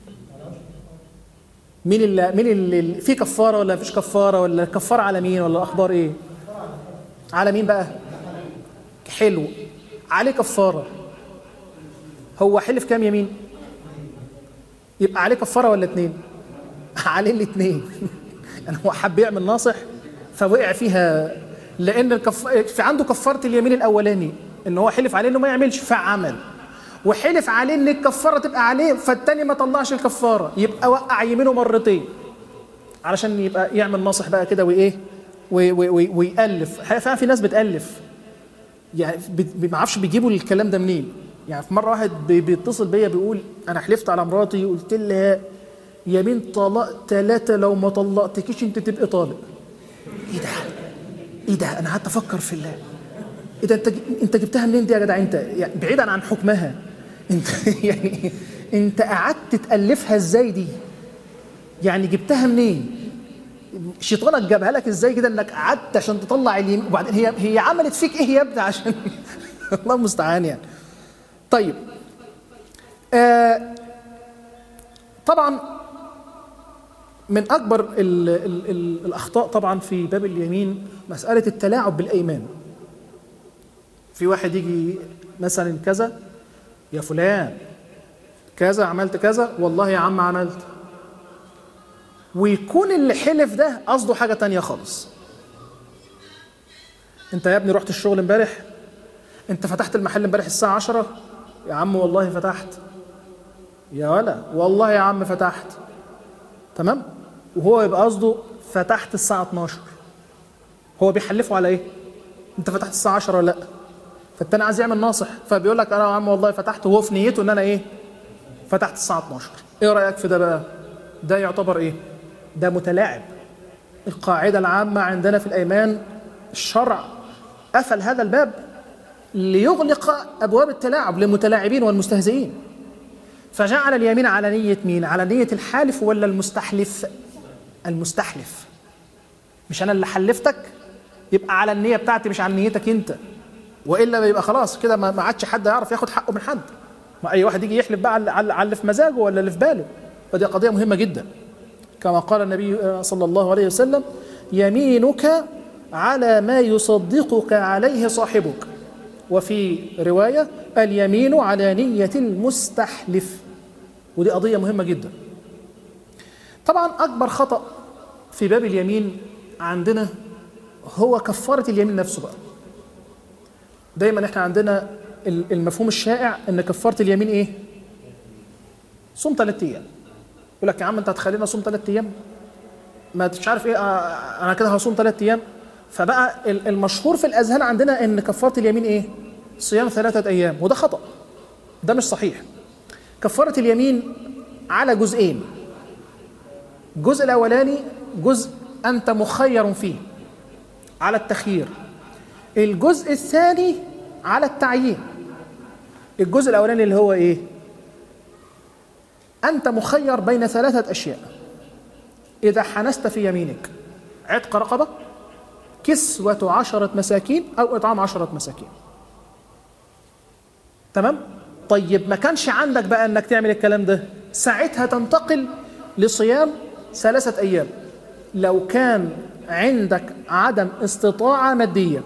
مين اللي مين اللي في كفاره ولا مفيش كفاره ولا كفاره على مين ولا اخبار ايه على مين بقى حلو عليه كفاره هو حلف كام يمين يبقى عليه كفاره ولا اتنين عليه الاثنين يعني هو حب يعمل ناصح فوقع فيها لان الكف... في عنده كفاره اليمين الاولاني ان هو حلف عليه انه ما يعملش فعمل وحلف عليه ان الكفاره تبقى عليه فالتاني ما طلعش الكفاره يبقى وقع يمينه مرتين علشان يبقى يعمل ناصح بقى كده وايه ويألف فعلا في ناس بتألف يعني ما اعرفش بيجيبوا الكلام ده منين يعني في مره واحد بيتصل بيا بيقول انا حلفت على مراتي قلت لها يمين طلاق ثلاثة لو ما طلقتكيش انت تبقي طالق ايه ده ايه ده انا قعدت افكر في الله ايه ده انت انت جبتها منين دي يا جدع انت يعني بعيدا عن حكمها انت يعني انت قعدت تالفها ازاي دي يعني جبتها منين شيطانك جابها لك ازاي كده انك قعدت عشان تطلع اليمين وبعدين هي هي عملت فيك ايه يا ابني عشان الله المستعان يعني طيب آه طبعا من اكبر ال ال ال الاخطاء طبعا في باب اليمين مساله التلاعب بالايمان في واحد يجي مثلا كذا يا فلان كذا عملت كذا والله يا عم عملت ويكون اللي حلف ده قصده حاجه تانية خالص انت يا ابني رحت الشغل امبارح انت فتحت المحل امبارح الساعه 10 يا عم والله فتحت يا ولا والله يا عم فتحت تمام وهو يبقى قصده فتحت الساعه 12 هو بيحلفه على ايه انت فتحت الساعه 10 ولا لا فالتاني عايز يعمل ناصح فبيقول لك انا يا عم والله فتحت وهو في نيته ان انا ايه فتحت الساعه 12 ايه رايك في ده بقى ده يعتبر ايه ده متلاعب القاعده العامه عندنا في الايمان الشرع قفل هذا الباب ليغلق ابواب التلاعب للمتلاعبين والمستهزئين فجعل اليمين على نيه مين على نيه الحالف ولا المستحلف المستحلف مش انا اللي حلفتك يبقى على النيه بتاعتي مش على نيتك انت والا يبقى خلاص كده ما عادش حد يعرف ياخد حقه من حد ما اي واحد يجي يحلف بقى على اللي في مزاجه ولا اللي في باله فدي قضيه مهمه جدا كما قال النبي صلى الله عليه وسلم يمينك على ما يصدقك عليه صاحبك وفي روايه اليمين على نيه المستحلف ودي قضيه مهمه جدا طبعا اكبر خطا في باب اليمين عندنا هو كفاره اليمين نفسه بقى دايما احنا عندنا المفهوم الشائع ان كفاره اليمين ايه صوم ثلاث ايام يقول لك يا عم انت هتخلينا صوم ثلاث ايام ما مش عارف ايه انا كده هصوم ثلاث ايام فبقى المشهور في الاذهان عندنا ان كفاره اليمين ايه صيام ثلاثه ايام وده خطا ده مش صحيح كفاره اليمين على جزئين الجزء الاولاني جزء انت مخير فيه على التخيير الجزء الثاني على التعيين الجزء الاولاني اللي هو ايه انت مخير بين ثلاثه اشياء اذا حنست في يمينك عتق رقبه كسوه عشره مساكين او اطعام عشره مساكين تمام طيب ما كانش عندك بقى انك تعمل الكلام ده ساعتها تنتقل لصيام ثلاثه ايام لو كان عندك عدم استطاعه ماديه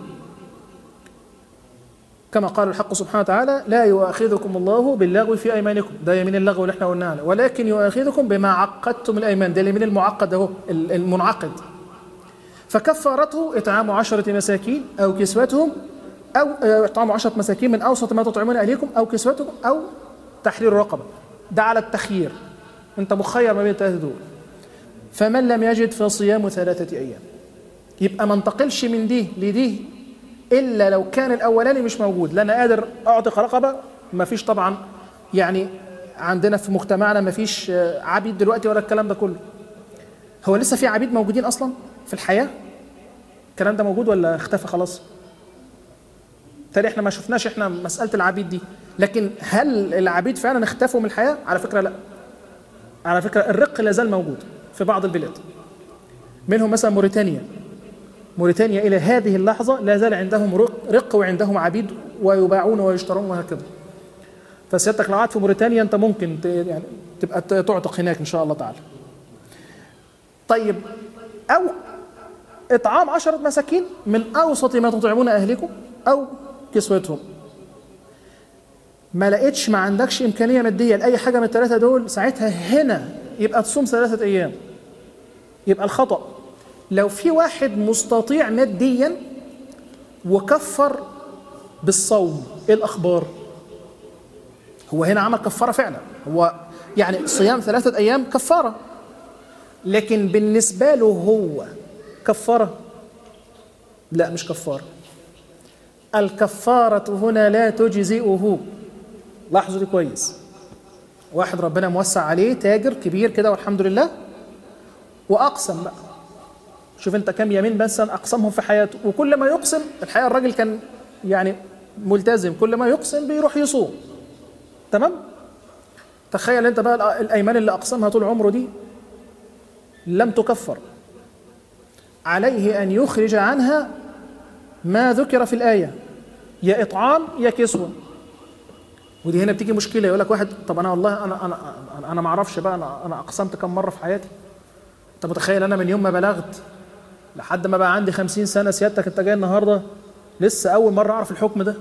كما قال الحق سبحانه وتعالى لا يؤاخذكم الله باللغو في ايمانكم ده يمين اللغو اللي احنا قلناه ولكن يؤاخذكم بما عقدتم الايمان ده اليمين المعقد اهو المنعقد فكفارته اطعام عشره مساكين او كسوتهم أو آه، إطعام عشرة مساكين من أوسط ما تطعمون أهليكم أو كسوتكم أو تحرير رقبة ده على التخيير أنت مخير ما بين الثلاثة دول فمن لم يجد فصيام ثلاثة أيام يبقى ما انتقلش من دي لدي إلا لو كان الأولاني مش موجود لا أنا قادر أعتق رقبة ما فيش طبعا يعني عندنا في مجتمعنا ما فيش آه، عبيد دلوقتي ولا الكلام ده كله هو لسه في عبيد موجودين أصلا في الحياة الكلام ده موجود ولا اختفى خلاص تاني احنا ما شفناش احنا مسألة العبيد دي لكن هل العبيد فعلا اختفوا من الحياة على فكرة لا على فكرة الرق لا زال موجود في بعض البلاد منهم مثلا موريتانيا موريتانيا إلى هذه اللحظة لا زال عندهم رق, رق وعندهم عبيد ويباعون ويشترون وهكذا فسيادتك لو قعدت في موريتانيا أنت ممكن ت- يعني تبقى ت- تعتق هناك إن شاء الله تعالى طيب أو إطعام عشرة مساكين من أوسط ما تطعمون أهلكم أو كسوتهم ما لقيتش ما عندكش إمكانية مادية لأي حاجة من الثلاثة دول ساعتها هنا يبقى تصوم ثلاثة أيام يبقى الخطأ لو في واحد مستطيع ماديا وكفر بالصوم ايه الاخبار هو هنا عمل كفاره فعلا هو يعني صيام ثلاثه ايام كفاره لكن بالنسبه له هو كفاره لا مش كفاره الكفاره هنا لا تجزئه لاحظوا دي كويس واحد ربنا موسع عليه تاجر كبير كده والحمد لله واقسم بقى شوف انت كم يمين مثلا اقسمهم في حياته وكل ما يقسم الحقيقه الراجل كان يعني ملتزم كل ما يقسم بيروح يصوم تمام تخيل انت بقى الأ- الايمان اللي اقسمها طول عمره دي لم تكفر عليه ان يخرج عنها ما ذكر في الايه يا اطعام يا كسوه ودي هنا بتيجي مشكله يقول لك واحد طب انا والله انا انا انا, أنا ما اعرفش بقى انا انا اقسمت كم مره في حياتي انت متخيل انا من يوم ما بلغت لحد ما بقى عندي خمسين سنة سيادتك انت جاي النهاردة لسه أول مرة أعرف الحكم ده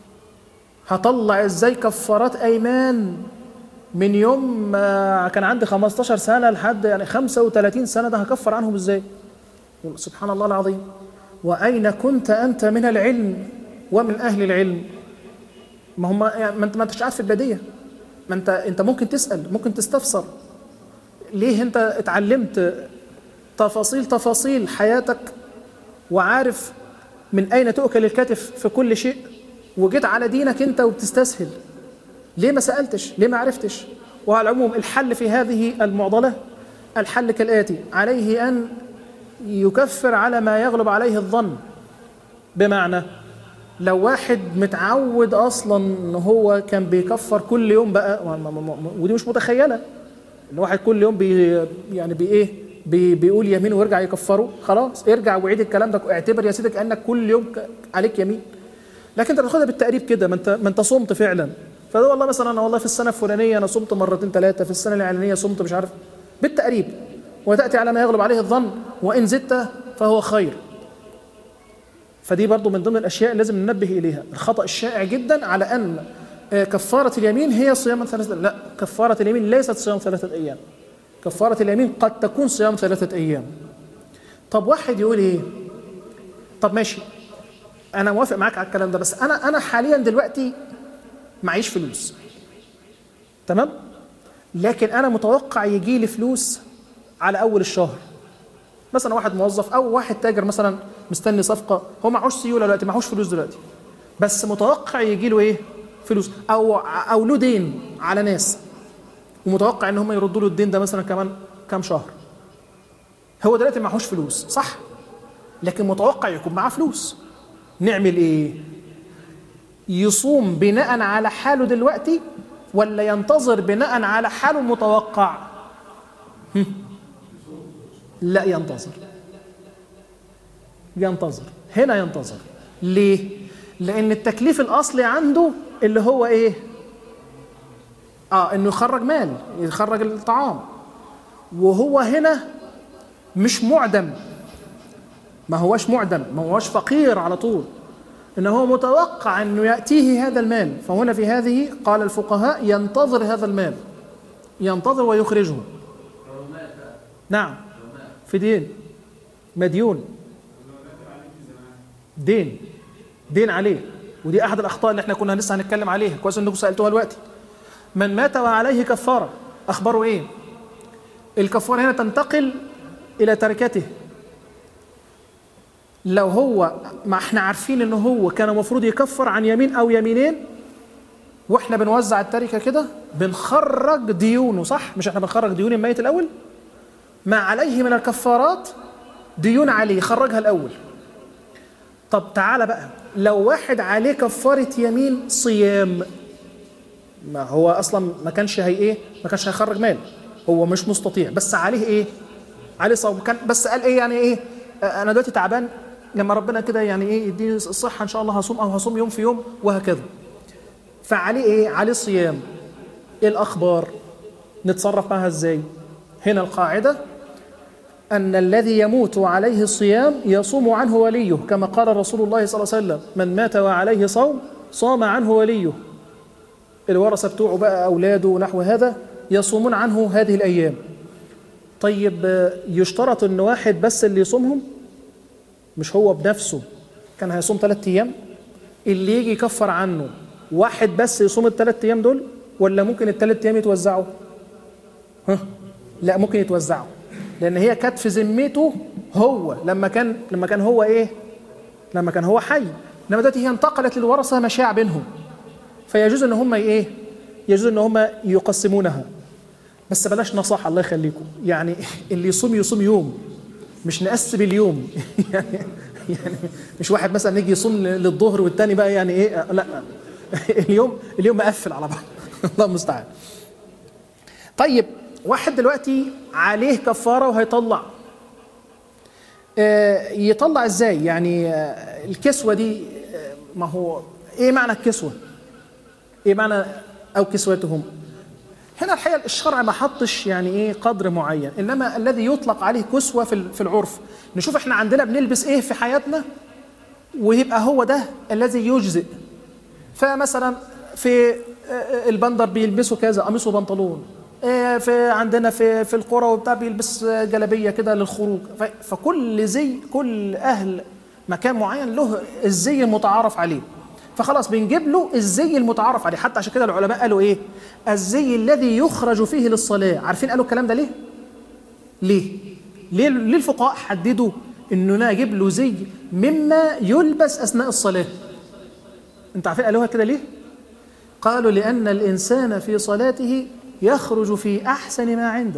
هطلع ازاي كفارات أيمان من يوم ما كان عندي 15 سنة لحد يعني 35 سنة ده هكفر عنهم ازاي سبحان الله العظيم وأين كنت أنت من العلم ومن أهل العلم ما هم يعني ما انت ما انتش قاعد في البادية ما انت انت ممكن تسأل ممكن تستفسر ليه انت اتعلمت تفاصيل تفاصيل حياتك وعارف من اين تؤكل الكتف في كل شيء وجيت على دينك انت وبتستسهل ليه ما سالتش ليه ما عرفتش وعلى العموم الحل في هذه المعضله الحل كالاتي عليه ان يكفر على ما يغلب عليه الظن بمعنى لو واحد متعود اصلا ان هو كان بيكفر كل يوم بقى ما- ما- ما- ما- ودي مش متخيله ان واحد كل يوم بي يعني بي ايه بي بيقول يمين ويرجع يكفره خلاص ارجع وعيد الكلام ده اعتبر يا سيدي كانك كل يوم ك- عليك يمين لكن انت بتاخدها بالتقريب كده ما انت ما انت صمت فعلا فده والله مثلا انا والله في السنه الفلانيه انا صمت مرتين ثلاثه في السنه الاعلانيه صمت مش عارف بالتقريب وتاتي على ما يغلب عليه الظن وان زدت فهو خير فدي برضو من ضمن الاشياء اللي لازم ننبه اليها الخطا الشائع جدا على ان آه، كفاره اليمين هي صيام ثلاثه لا كفاره اليمين ليست صيام ثلاثه ايام كفاره اليمين قد تكون صيام ثلاثه ايام طب واحد يقول ايه طب ماشي انا موافق معاك على الكلام ده بس انا انا حاليا دلوقتي معيش فلوس تمام لكن انا متوقع يجي لي فلوس على اول الشهر مثلا واحد موظف او واحد تاجر مثلا مستني صفقه هو معهوش سيوله دلوقتي معهوش فلوس دلوقتي بس متوقع يجي له ايه فلوس او او له دين على ناس ومتوقع ان هم يردوا له الدين ده مثلا كمان كام شهر هو دلوقتي معهوش فلوس صح لكن متوقع يكون معاه فلوس نعمل ايه يصوم بناء على حاله دلوقتي ولا ينتظر بناء على حاله المتوقع هم. لا ينتظر ينتظر هنا ينتظر ليه لان التكليف الاصلي عنده اللي هو ايه اه انه يخرج مال يخرج الطعام وهو هنا مش معدم ما هوش معدم ما هوش فقير على طول إنه هو متوقع أنه يأتيه هذا المال فهنا في هذه قال الفقهاء ينتظر هذا المال ينتظر ويخرجه نعم في دين مديون دين دين عليه ودي احد الاخطاء اللي احنا كنا لسه هنتكلم عليها كويس انكم سالتوها دلوقتي من مات وعليه كفاره اخباره ايه الكفاره هنا تنتقل الى تركته لو هو ما احنا عارفين ان هو كان المفروض يكفر عن يمين او يمينين واحنا بنوزع التركه كده بنخرج ديونه صح مش احنا بنخرج ديون الميت الاول ما عليه من الكفارات ديون عليه خرجها الاول طب تعالى بقى لو واحد عليه كفاره يمين صيام ما هو اصلا ما كانش هي ايه ما كانش هيخرج مال هو مش مستطيع بس عليه ايه عليه صوم كان بس قال ايه يعني ايه انا دلوقتي تعبان لما ربنا كده يعني ايه يديني الصحه ان شاء الله هصوم او هصوم يوم في يوم وهكذا فعليه ايه عليه صيام ايه الاخبار نتصرف معها ازاي هنا القاعده ان الذي يموت وعليه الصيام يصوم عنه وليه كما قال رسول الله صلى الله عليه وسلم من مات وعليه صوم صام عنه وليه الورثه بتوعه بقى اولاده ونحو هذا يصومون عنه هذه الايام طيب يشترط ان واحد بس اللي يصومهم مش هو بنفسه كان هيصوم ثلاثة ايام اللي يجي يكفر عنه واحد بس يصوم الثلاث ايام دول ولا ممكن الثلاث ايام يتوزعوا ها لا ممكن يتوزعوا لان هي كانت في ذمته هو لما كان لما كان هو ايه لما كان هو حي انما دلوقتي هي انتقلت للورثه مشاع بينهم فيجوز ان هم ايه يجوز ان هم يقسمونها بس بلاش نصاحه الله يخليكم يعني اللي يصوم يصوم يوم مش نقسم اليوم يعني يعني مش واحد مثلا يجي يصوم للظهر والتاني بقى يعني ايه لا اليوم اليوم مقفل على بعض الله المستعان طيب واحد دلوقتي عليه كفاره وهيطلع آه يطلع ازاي يعني آه الكسوه دي آه ما هو ايه معنى الكسوه ايه معنى او كسوتهم هنا الحقيقه الشرع ما حطش يعني ايه قدر معين انما الذي يطلق عليه كسوه في في العرف نشوف احنا عندنا بنلبس ايه في حياتنا ويبقى هو ده الذي يجزئ فمثلا في البندر بيلبسوا كذا قميص وبنطلون في عندنا في في القرى وبتاع بيلبس جلابيه كده للخروج فكل زي كل اهل مكان معين له الزي المتعارف عليه فخلاص بنجيب له الزي المتعارف عليه حتى عشان كده العلماء قالوا ايه الزي الذي يخرج فيه للصلاه عارفين قالوا الكلام ده ليه ليه ليه, ليه الفقهاء حددوا انه انا اجيب له زي مما يلبس اثناء الصلاه انتوا عارفين قالوها كده ليه قالوا لان الانسان في صلاته يخرج في احسن ما عنده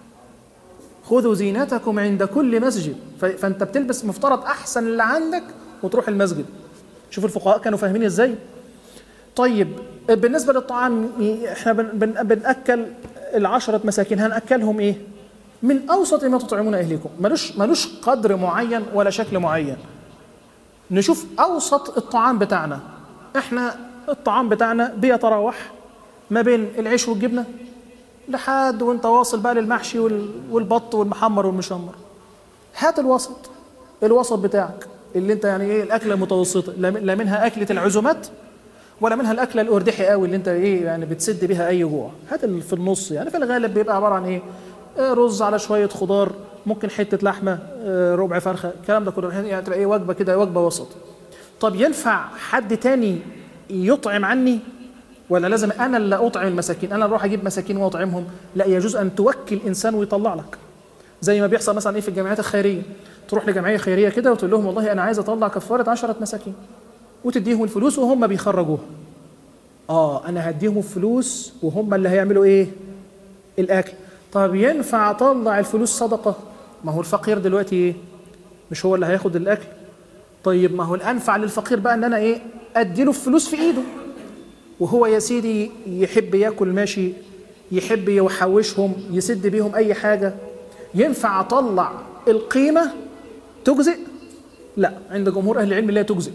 خذوا زينتكم عند كل مسجد فانت بتلبس مفترض احسن اللي عندك وتروح المسجد شوفوا الفقهاء كانوا فاهمين ازاي طيب بالنسبه للطعام احنا بن بن بناكل العشره مساكين هناكلهم ايه من اوسط ما تطعمون اهليكم ملوش ملوش قدر معين ولا شكل معين نشوف اوسط الطعام بتاعنا احنا الطعام بتاعنا بيتراوح ما بين العيش والجبنه لحد وانت واصل بقى للمحشي والبط والمحمر والمشمر هات الوسط الوسط بتاعك اللي انت يعني ايه الاكله المتوسطه لا منها اكله العزومات ولا منها الاكله الاردحي قوي اللي انت ايه يعني بتسد بيها اي جوع هات اللي في النص يعني في الغالب بيبقى عباره عن ايه رز على شويه خضار ممكن حته لحمه ربع فرخه الكلام ده كله يعني تبقى ايه وجبه كده وجبه وسط طب ينفع حد تاني يطعم عني ولا لازم انا اللي اطعم المساكين انا اروح اجيب مساكين واطعمهم لا يجوز ان توكل انسان ويطلع لك زي ما بيحصل مثلا ايه في الجمعيات الخيريه تروح لجمعيه خيريه كده وتقول لهم والله انا عايز اطلع كفاره عشرة مساكين وتديهم الفلوس وهم بيخرجوها اه انا هديهم الفلوس وهم اللي هيعملوا ايه الاكل طب ينفع اطلع الفلوس صدقه ما هو الفقير دلوقتي ايه مش هو اللي هياخد الاكل طيب ما هو الانفع للفقير بقى ان انا ايه اديله الفلوس في ايده وهو يا سيدي يحب ياكل ماشي يحب يحوشهم يسد بيهم اي حاجه ينفع اطلع القيمه تجزئ لا عند جمهور اهل العلم لا تجزئ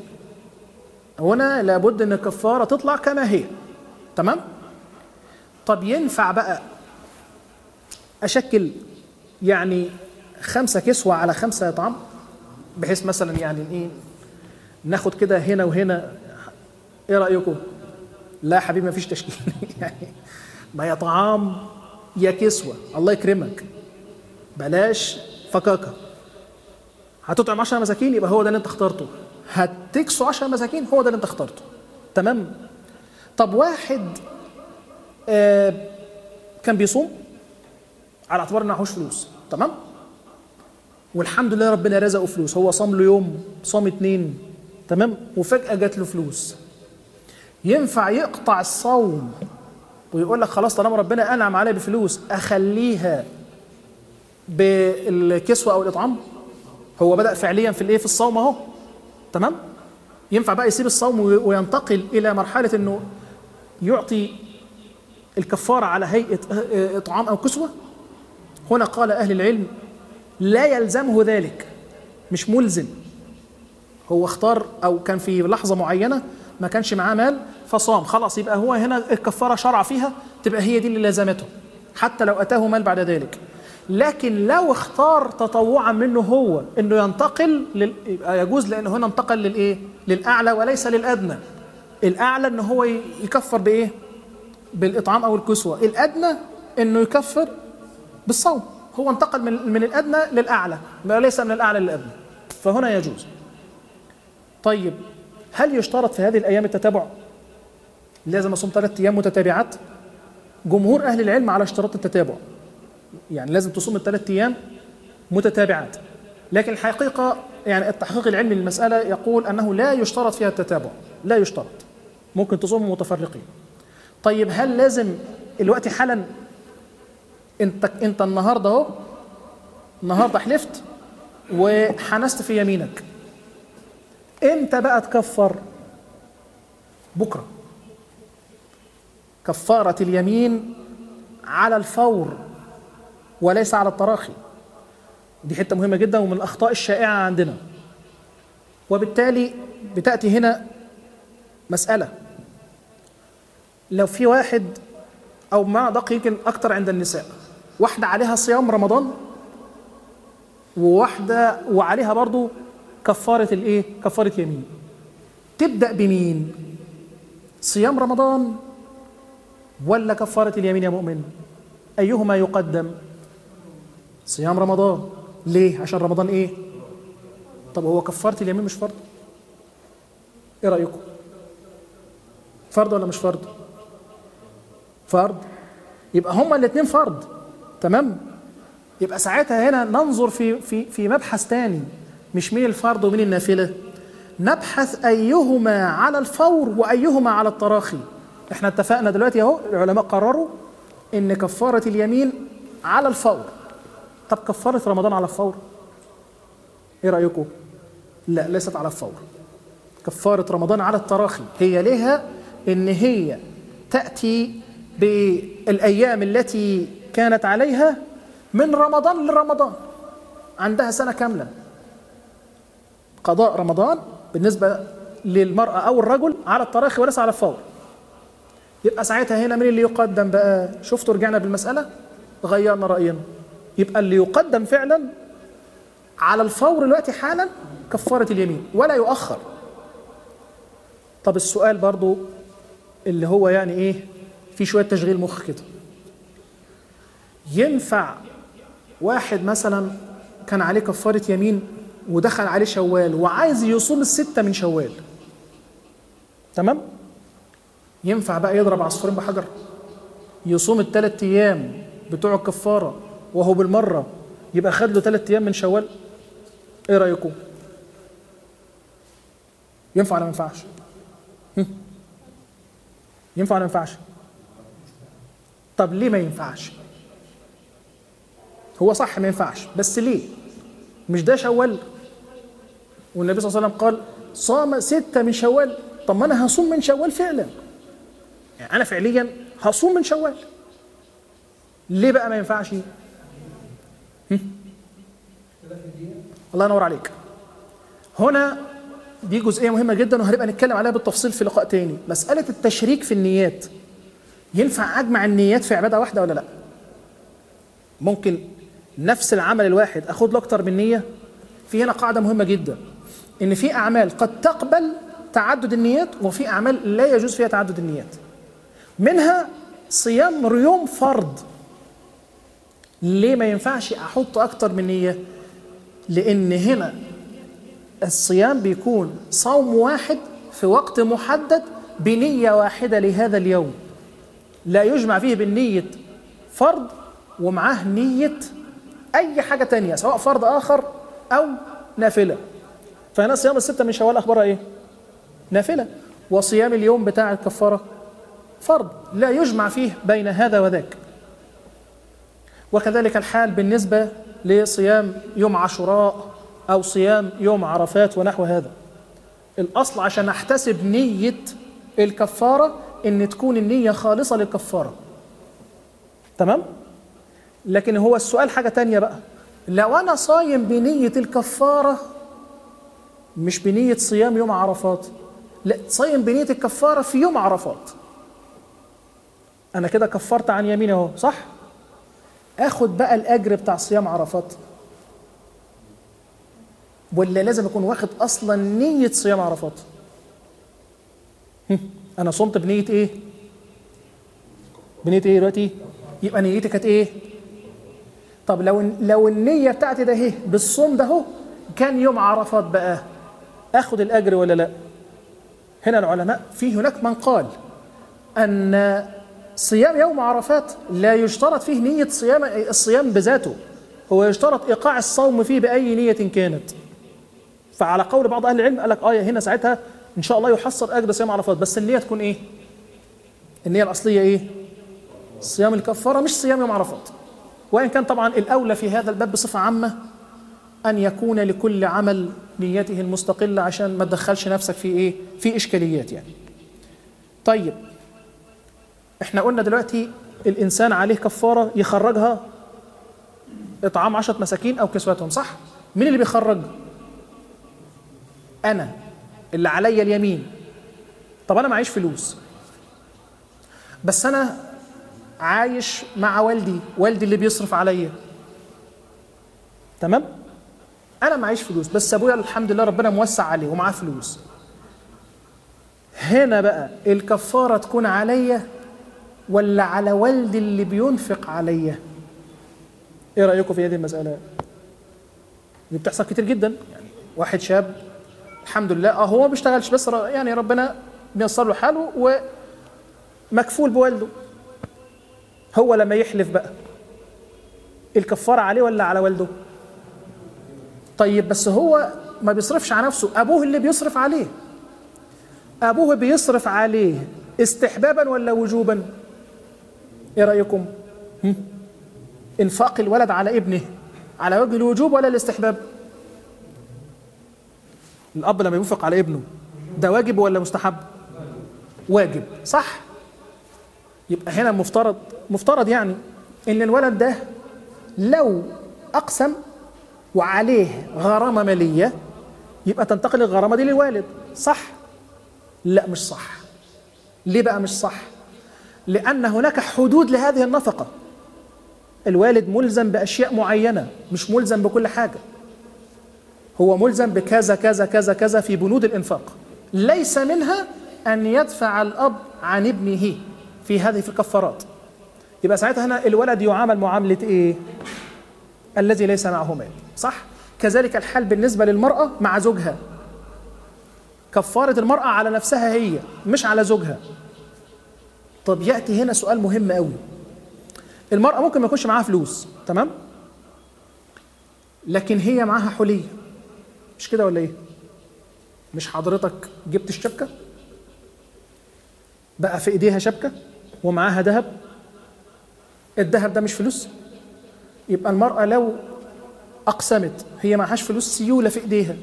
هنا لابد ان الكفاره تطلع كما هي تمام طب ينفع بقى اشكل يعني خمسه كسوه على خمسه طعام بحيث مثلا يعني ايه ناخد كده هنا وهنا ايه رايكم لا حبيبي ما فيش تشكيل يعني ما يا طعام يا كسوه الله يكرمك بلاش فكاكه هتطعم 10 مساكين يبقى هو ده اللي انت اخترته هتكسو 10 مساكين هو ده اللي انت اخترته تمام طب واحد آه كان بيصوم على اعتبار انه معهوش فلوس تمام والحمد لله ربنا رزقه فلوس هو صام له يوم صام اتنين تمام وفجأة جات له فلوس ينفع يقطع الصوم ويقول لك خلاص طالما ربنا انعم عليا بفلوس اخليها بالكسوه او الاطعام هو بدا فعليا في الايه في الصوم اهو تمام ينفع بقى يسيب الصوم وينتقل الى مرحله انه يعطي الكفاره على هيئه اطعام او كسوه هنا قال اهل العلم لا يلزمه ذلك مش ملزم هو اختار او كان في لحظه معينه ما كانش معاه مال فصام خلاص يبقى هو هنا الكفاره شرع فيها تبقى هي دي اللي لازمته حتى لو اتاه مال بعد ذلك لكن لو اختار تطوعا منه هو انه ينتقل لل... يبقى يجوز لانه هنا انتقل للايه؟ للاعلى وليس للادنى. الاعلى ان هو يكفر بايه؟ بالاطعام او الكسوه، الادنى انه يكفر بالصوم. هو انتقل من من الادنى للاعلى، وليس من الاعلى للادنى. فهنا يجوز. طيب هل يشترط في هذه الايام التتابع؟ لازم اصوم ثلاث ايام متتابعات؟ جمهور اهل العلم على اشتراط التتابع. يعني لازم تصوم الثلاث ايام متتابعات لكن الحقيقه يعني التحقيق العلمي للمساله يقول انه لا يشترط فيها التتابع لا يشترط ممكن تصوم متفرقين طيب هل لازم الوقت حالا انت انت النهارده اهو النهارده حلفت وحنست في يمينك امتى بقى تكفر بكره كفاره اليمين على الفور وليس على التراخي دي حته مهمه جدا ومن الاخطاء الشائعه عندنا وبالتالي بتاتي هنا مساله لو في واحد او ما دق يمكن اكتر عند النساء واحده عليها صيام رمضان وواحده وعليها برضو كفاره الايه كفاره يمين تبدا بمين صيام رمضان ولا كفاره اليمين يا مؤمن ايهما يقدم صيام رمضان ليه عشان رمضان ايه طب هو كفاره اليمين مش فرض ايه رايكم فرض ولا مش فرض فرض يبقى هما الاثنين فرض تمام يبقى ساعتها هنا ننظر في في في مبحث تاني مش مين الفرض ومين النافله نبحث ايهما على الفور وايهما على التراخي احنا اتفقنا دلوقتي اهو العلماء قرروا ان كفاره اليمين على الفور طب كفاره رمضان على الفور ايه رايكم لا ليست على الفور كفاره رمضان على التراخي هي لها ان هي تاتي بالايام التي كانت عليها من رمضان لرمضان عندها سنه كامله قضاء رمضان بالنسبه للمراه او الرجل على التراخي وليس على الفور يبقى ساعتها هنا مين اللي يقدم بقى شفتوا رجعنا بالمساله غيرنا راينا يبقى اللي يقدم فعلا على الفور دلوقتي حالا كفاره اليمين ولا يؤخر طب السؤال برضو اللي هو يعني ايه في شويه تشغيل مخ كده ينفع واحد مثلا كان عليه كفاره يمين ودخل عليه شوال وعايز يصوم الستة من شوال تمام ينفع بقى يضرب عصفورين بحجر يصوم الثلاث ايام بتوع الكفاره وهو بالمره يبقى خد له ثلاث ايام من شوال ايه رايكم ينفع ولا ما ينفعش ينفع ولا ما ينفعش طب ليه ما ينفعش هو صح ما ينفعش بس ليه مش ده شوال والنبي صلى الله عليه وسلم قال صام ستة من شوال طب ما أنا هصوم من شوال فعلا يعني أنا فعليا هصوم من شوال ليه بقى ما ينفعش الله ينور عليك هنا دي جزئية مهمة جدا وهنبقى نتكلم عليها بالتفصيل في لقاء تاني مسألة التشريك في النيات ينفع أجمع النيات في عبادة واحدة ولا لا ممكن نفس العمل الواحد أخد له أكتر من نية في هنا قاعدة مهمة جدا إن في أعمال قد تقبل تعدد النيات وفي أعمال لا يجوز فيها تعدد النيات منها صيام يوم فرض ليه ما ينفعش أحط أكتر من نية لأن هنا الصيام بيكون صوم واحد في وقت محدد بنية واحدة لهذا اليوم لا يجمع فيه بالنية فرض ومعاه نية أي حاجة تانية سواء فرض آخر أو نافلة فهنا صيام الستة من شوال أخبارها إيه؟ نافلة وصيام اليوم بتاع الكفارة فرض لا يجمع فيه بين هذا وذاك وكذلك الحال بالنسبة لصيام يوم عاشوراء أو صيام يوم عرفات ونحو هذا الأصل عشان أحتسب نية الكفارة إن تكون النية خالصة للكفارة تمام؟ لكن هو السؤال حاجة تانية بقى لو أنا صايم بنية الكفارة مش بنية صيام يوم عرفات لا صايم بنية الكفارة في يوم عرفات أنا كده كفرت عن يميني أهو صح؟ آخد بقى الأجر بتاع صيام عرفات ولا لازم أكون واخد أصلا نية صيام عرفات؟ أنا صمت بنية إيه؟ بنية إيه دلوقتي؟ يبقى نيتي كانت إيه؟ طب لو لو النية بتاعتي ده اهي بالصوم ده اهو كان يوم عرفات بقى اخد الاجر ولا لا؟ هنا العلماء في هناك من قال ان صيام يوم عرفات لا يشترط فيه نية صيام الصيام بذاته هو يشترط ايقاع الصوم فيه باي نية كانت فعلى قول بعض اهل العلم قال لك اه هنا ساعتها ان شاء الله يحصل اجر صيام عرفات بس النية تكون ايه؟ النية الاصلية ايه؟ صيام الكفارة مش صيام يوم عرفات وإن كان طبعا الأولى في هذا الباب بصفة عامة أن يكون لكل عمل نيته المستقلة عشان ما تدخلش نفسك في إيه؟ في إشكاليات يعني. طيب إحنا قلنا دلوقتي الإنسان عليه كفارة يخرجها إطعام عشرة مساكين أو كسوتهم صح؟ مين اللي بيخرج؟ أنا اللي عليا اليمين. طب أنا معيش فلوس. بس أنا عايش مع والدي والدي اللي بيصرف عليا تمام انا معيش فلوس بس ابويا الحمد لله ربنا موسع عليه ومعاه فلوس هنا بقى الكفاره تكون عليا ولا على والدي اللي بينفق عليا ايه رايكم في هذه المساله دي بتحصل كتير جدا يعني واحد شاب الحمد لله اه هو ما بيشتغلش بس يعني ربنا بيسر له حاله ومكفول بوالده هو لما يحلف بقى الكفارة عليه ولا على والده طيب بس هو ما بيصرفش على نفسه أبوه اللي بيصرف عليه أبوه بيصرف عليه استحبابا ولا وجوبا إيه رأيكم هم؟ إنفاق الولد على ابنه على وجه الوجوب ولا الاستحباب الأب لما ينفق على ابنه ده واجب ولا مستحب واجب صح يبقى هنا مفترض مفترض يعني ان الولد ده لو اقسم وعليه غرامه ماليه يبقى تنتقل الغرامه دي للوالد صح لا مش صح ليه بقى مش صح لان هناك حدود لهذه النفقه الوالد ملزم باشياء معينه مش ملزم بكل حاجه هو ملزم بكذا كذا كذا كذا في بنود الانفاق ليس منها ان يدفع الاب عن ابنه في هذه في الكفارات يبقى ساعتها هنا الولد يعامل معاملة إيه؟ الذي ليس معه مال صح؟ كذلك الحال بالنسبة للمرأة مع زوجها كفارة المرأة على نفسها هي مش على زوجها طب يأتي هنا سؤال مهم قوي المرأة ممكن ما يكونش معاها فلوس تمام؟ لكن هي معاها حلية مش كده ولا ايه؟ مش حضرتك جبت الشبكة؟ بقى في ايديها شبكة ومعاها ذهب الذهب ده مش فلوس يبقى المرأة لو أقسمت هي معهاش فلوس سيولة في إيديها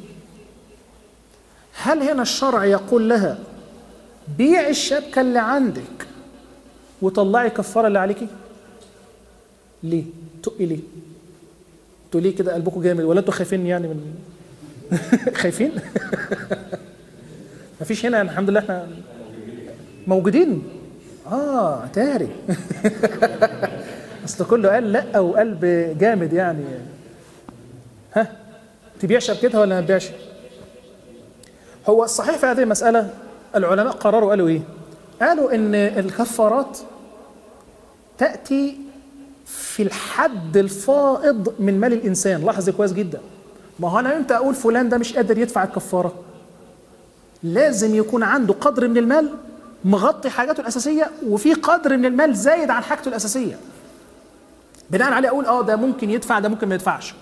هل هنا الشرع يقول لها بيع الشبكة اللي عندك وطلعي كفارة اللي عليكي ليه تقي ليه انتوا ليه كده قلبكم جامد ولا انتوا خايفين يعني من خايفين مفيش هنا الحمد لله احنا موجودين اه تاري اصل كله قال لا وقلب جامد يعني ها تبيع شبكتها ولا ما تبيعش هو الصحيح في هذه المسألة العلماء قرروا قالوا ايه قالوا ان الكفارات تأتي في الحد الفائض من مال الإنسان لاحظ كويس جدا ما هو أنا إمتى أقول فلان ده مش قادر يدفع الكفارة لازم يكون عنده قدر من المال مغطي حاجاته الاساسيه وفي قدر من المال زايد عن حاجته الاساسيه بناء عليه اقول اه ده ممكن يدفع ده ممكن ما يدفعش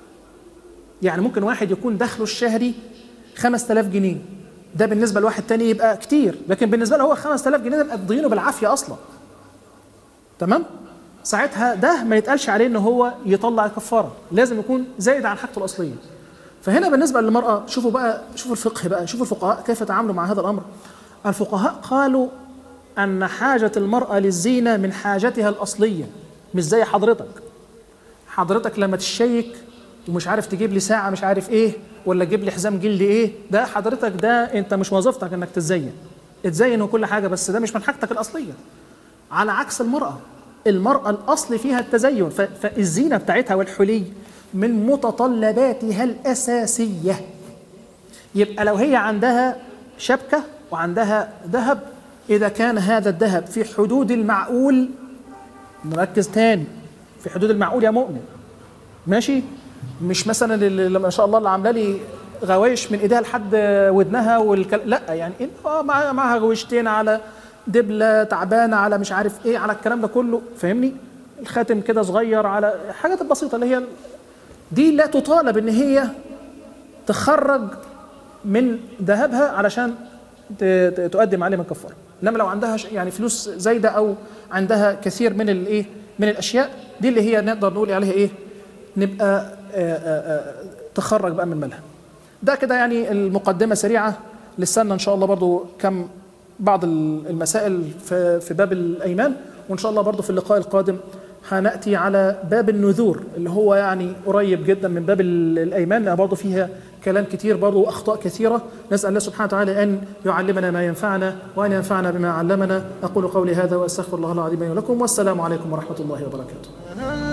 يعني ممكن واحد يكون دخله الشهري 5000 جنيه ده بالنسبه لواحد تاني يبقى كتير لكن بالنسبه له هو 5000 جنيه ده مقضيينه بالعافيه اصلا تمام ساعتها ده ما يتقالش عليه ان هو يطلع الكفاره لازم يكون زايد عن حاجته الاصليه فهنا بالنسبه للمراه شوفوا بقى شوفوا الفقه بقى شوفوا الفقهاء كيف تعاملوا مع هذا الامر الفقهاء قالوا ان حاجه المراه للزينه من حاجتها الاصليه مش زي حضرتك حضرتك لما تشيك ومش عارف تجيب لي ساعه مش عارف ايه ولا تجيب لي حزام جلد ايه ده حضرتك ده انت مش وظيفتك انك تتزين اتزين وكل حاجه بس ده مش من حاجتك الاصليه على عكس المراه المراه الاصل فيها التزين ف- فالزينه بتاعتها والحلي من متطلباتها الاساسيه يبقى لو هي عندها شبكه وعندها ذهب اذا كان هذا الذهب في حدود المعقول نركز تاني في حدود المعقول يا مؤمن ماشي مش مثلا اللي اللي ما شاء الله اللي عامله لي غوايش من ايديها لحد ودنها والكل... لا يعني إن- اه معاها معاها غويشتين على دبله تعبانه على مش عارف ايه على الكلام ده كله فاهمني الخاتم كده صغير على حاجات البسيطه اللي هي دي لا تطالب ان هي تخرج من ذهبها علشان ت- ت- تقدم عليه من كفاره انما لو عندها ش- يعني فلوس زايده او عندها كثير من الايه من الاشياء دي اللي هي نقدر نقول عليها ايه نبقى آه، آه، آه، تخرج بقى من مالها ده كده يعني المقدمه سريعه لسنا ان شاء الله برضو كم بعض ال- المسائل في في باب الايمان وان شاء الله برضو في اللقاء القادم هناتي على باب النذور اللي هو يعني قريب جدا من باب ال- الايمان لأن برضو فيها كلام كتير برضو واخطاء كثيره نسال الله سبحانه وتعالى ان يعلمنا ما ينفعنا وان ينفعنا بما علمنا اقول قولي هذا واستغفر الله العظيم لي ولكم والسلام عليكم ورحمه الله وبركاته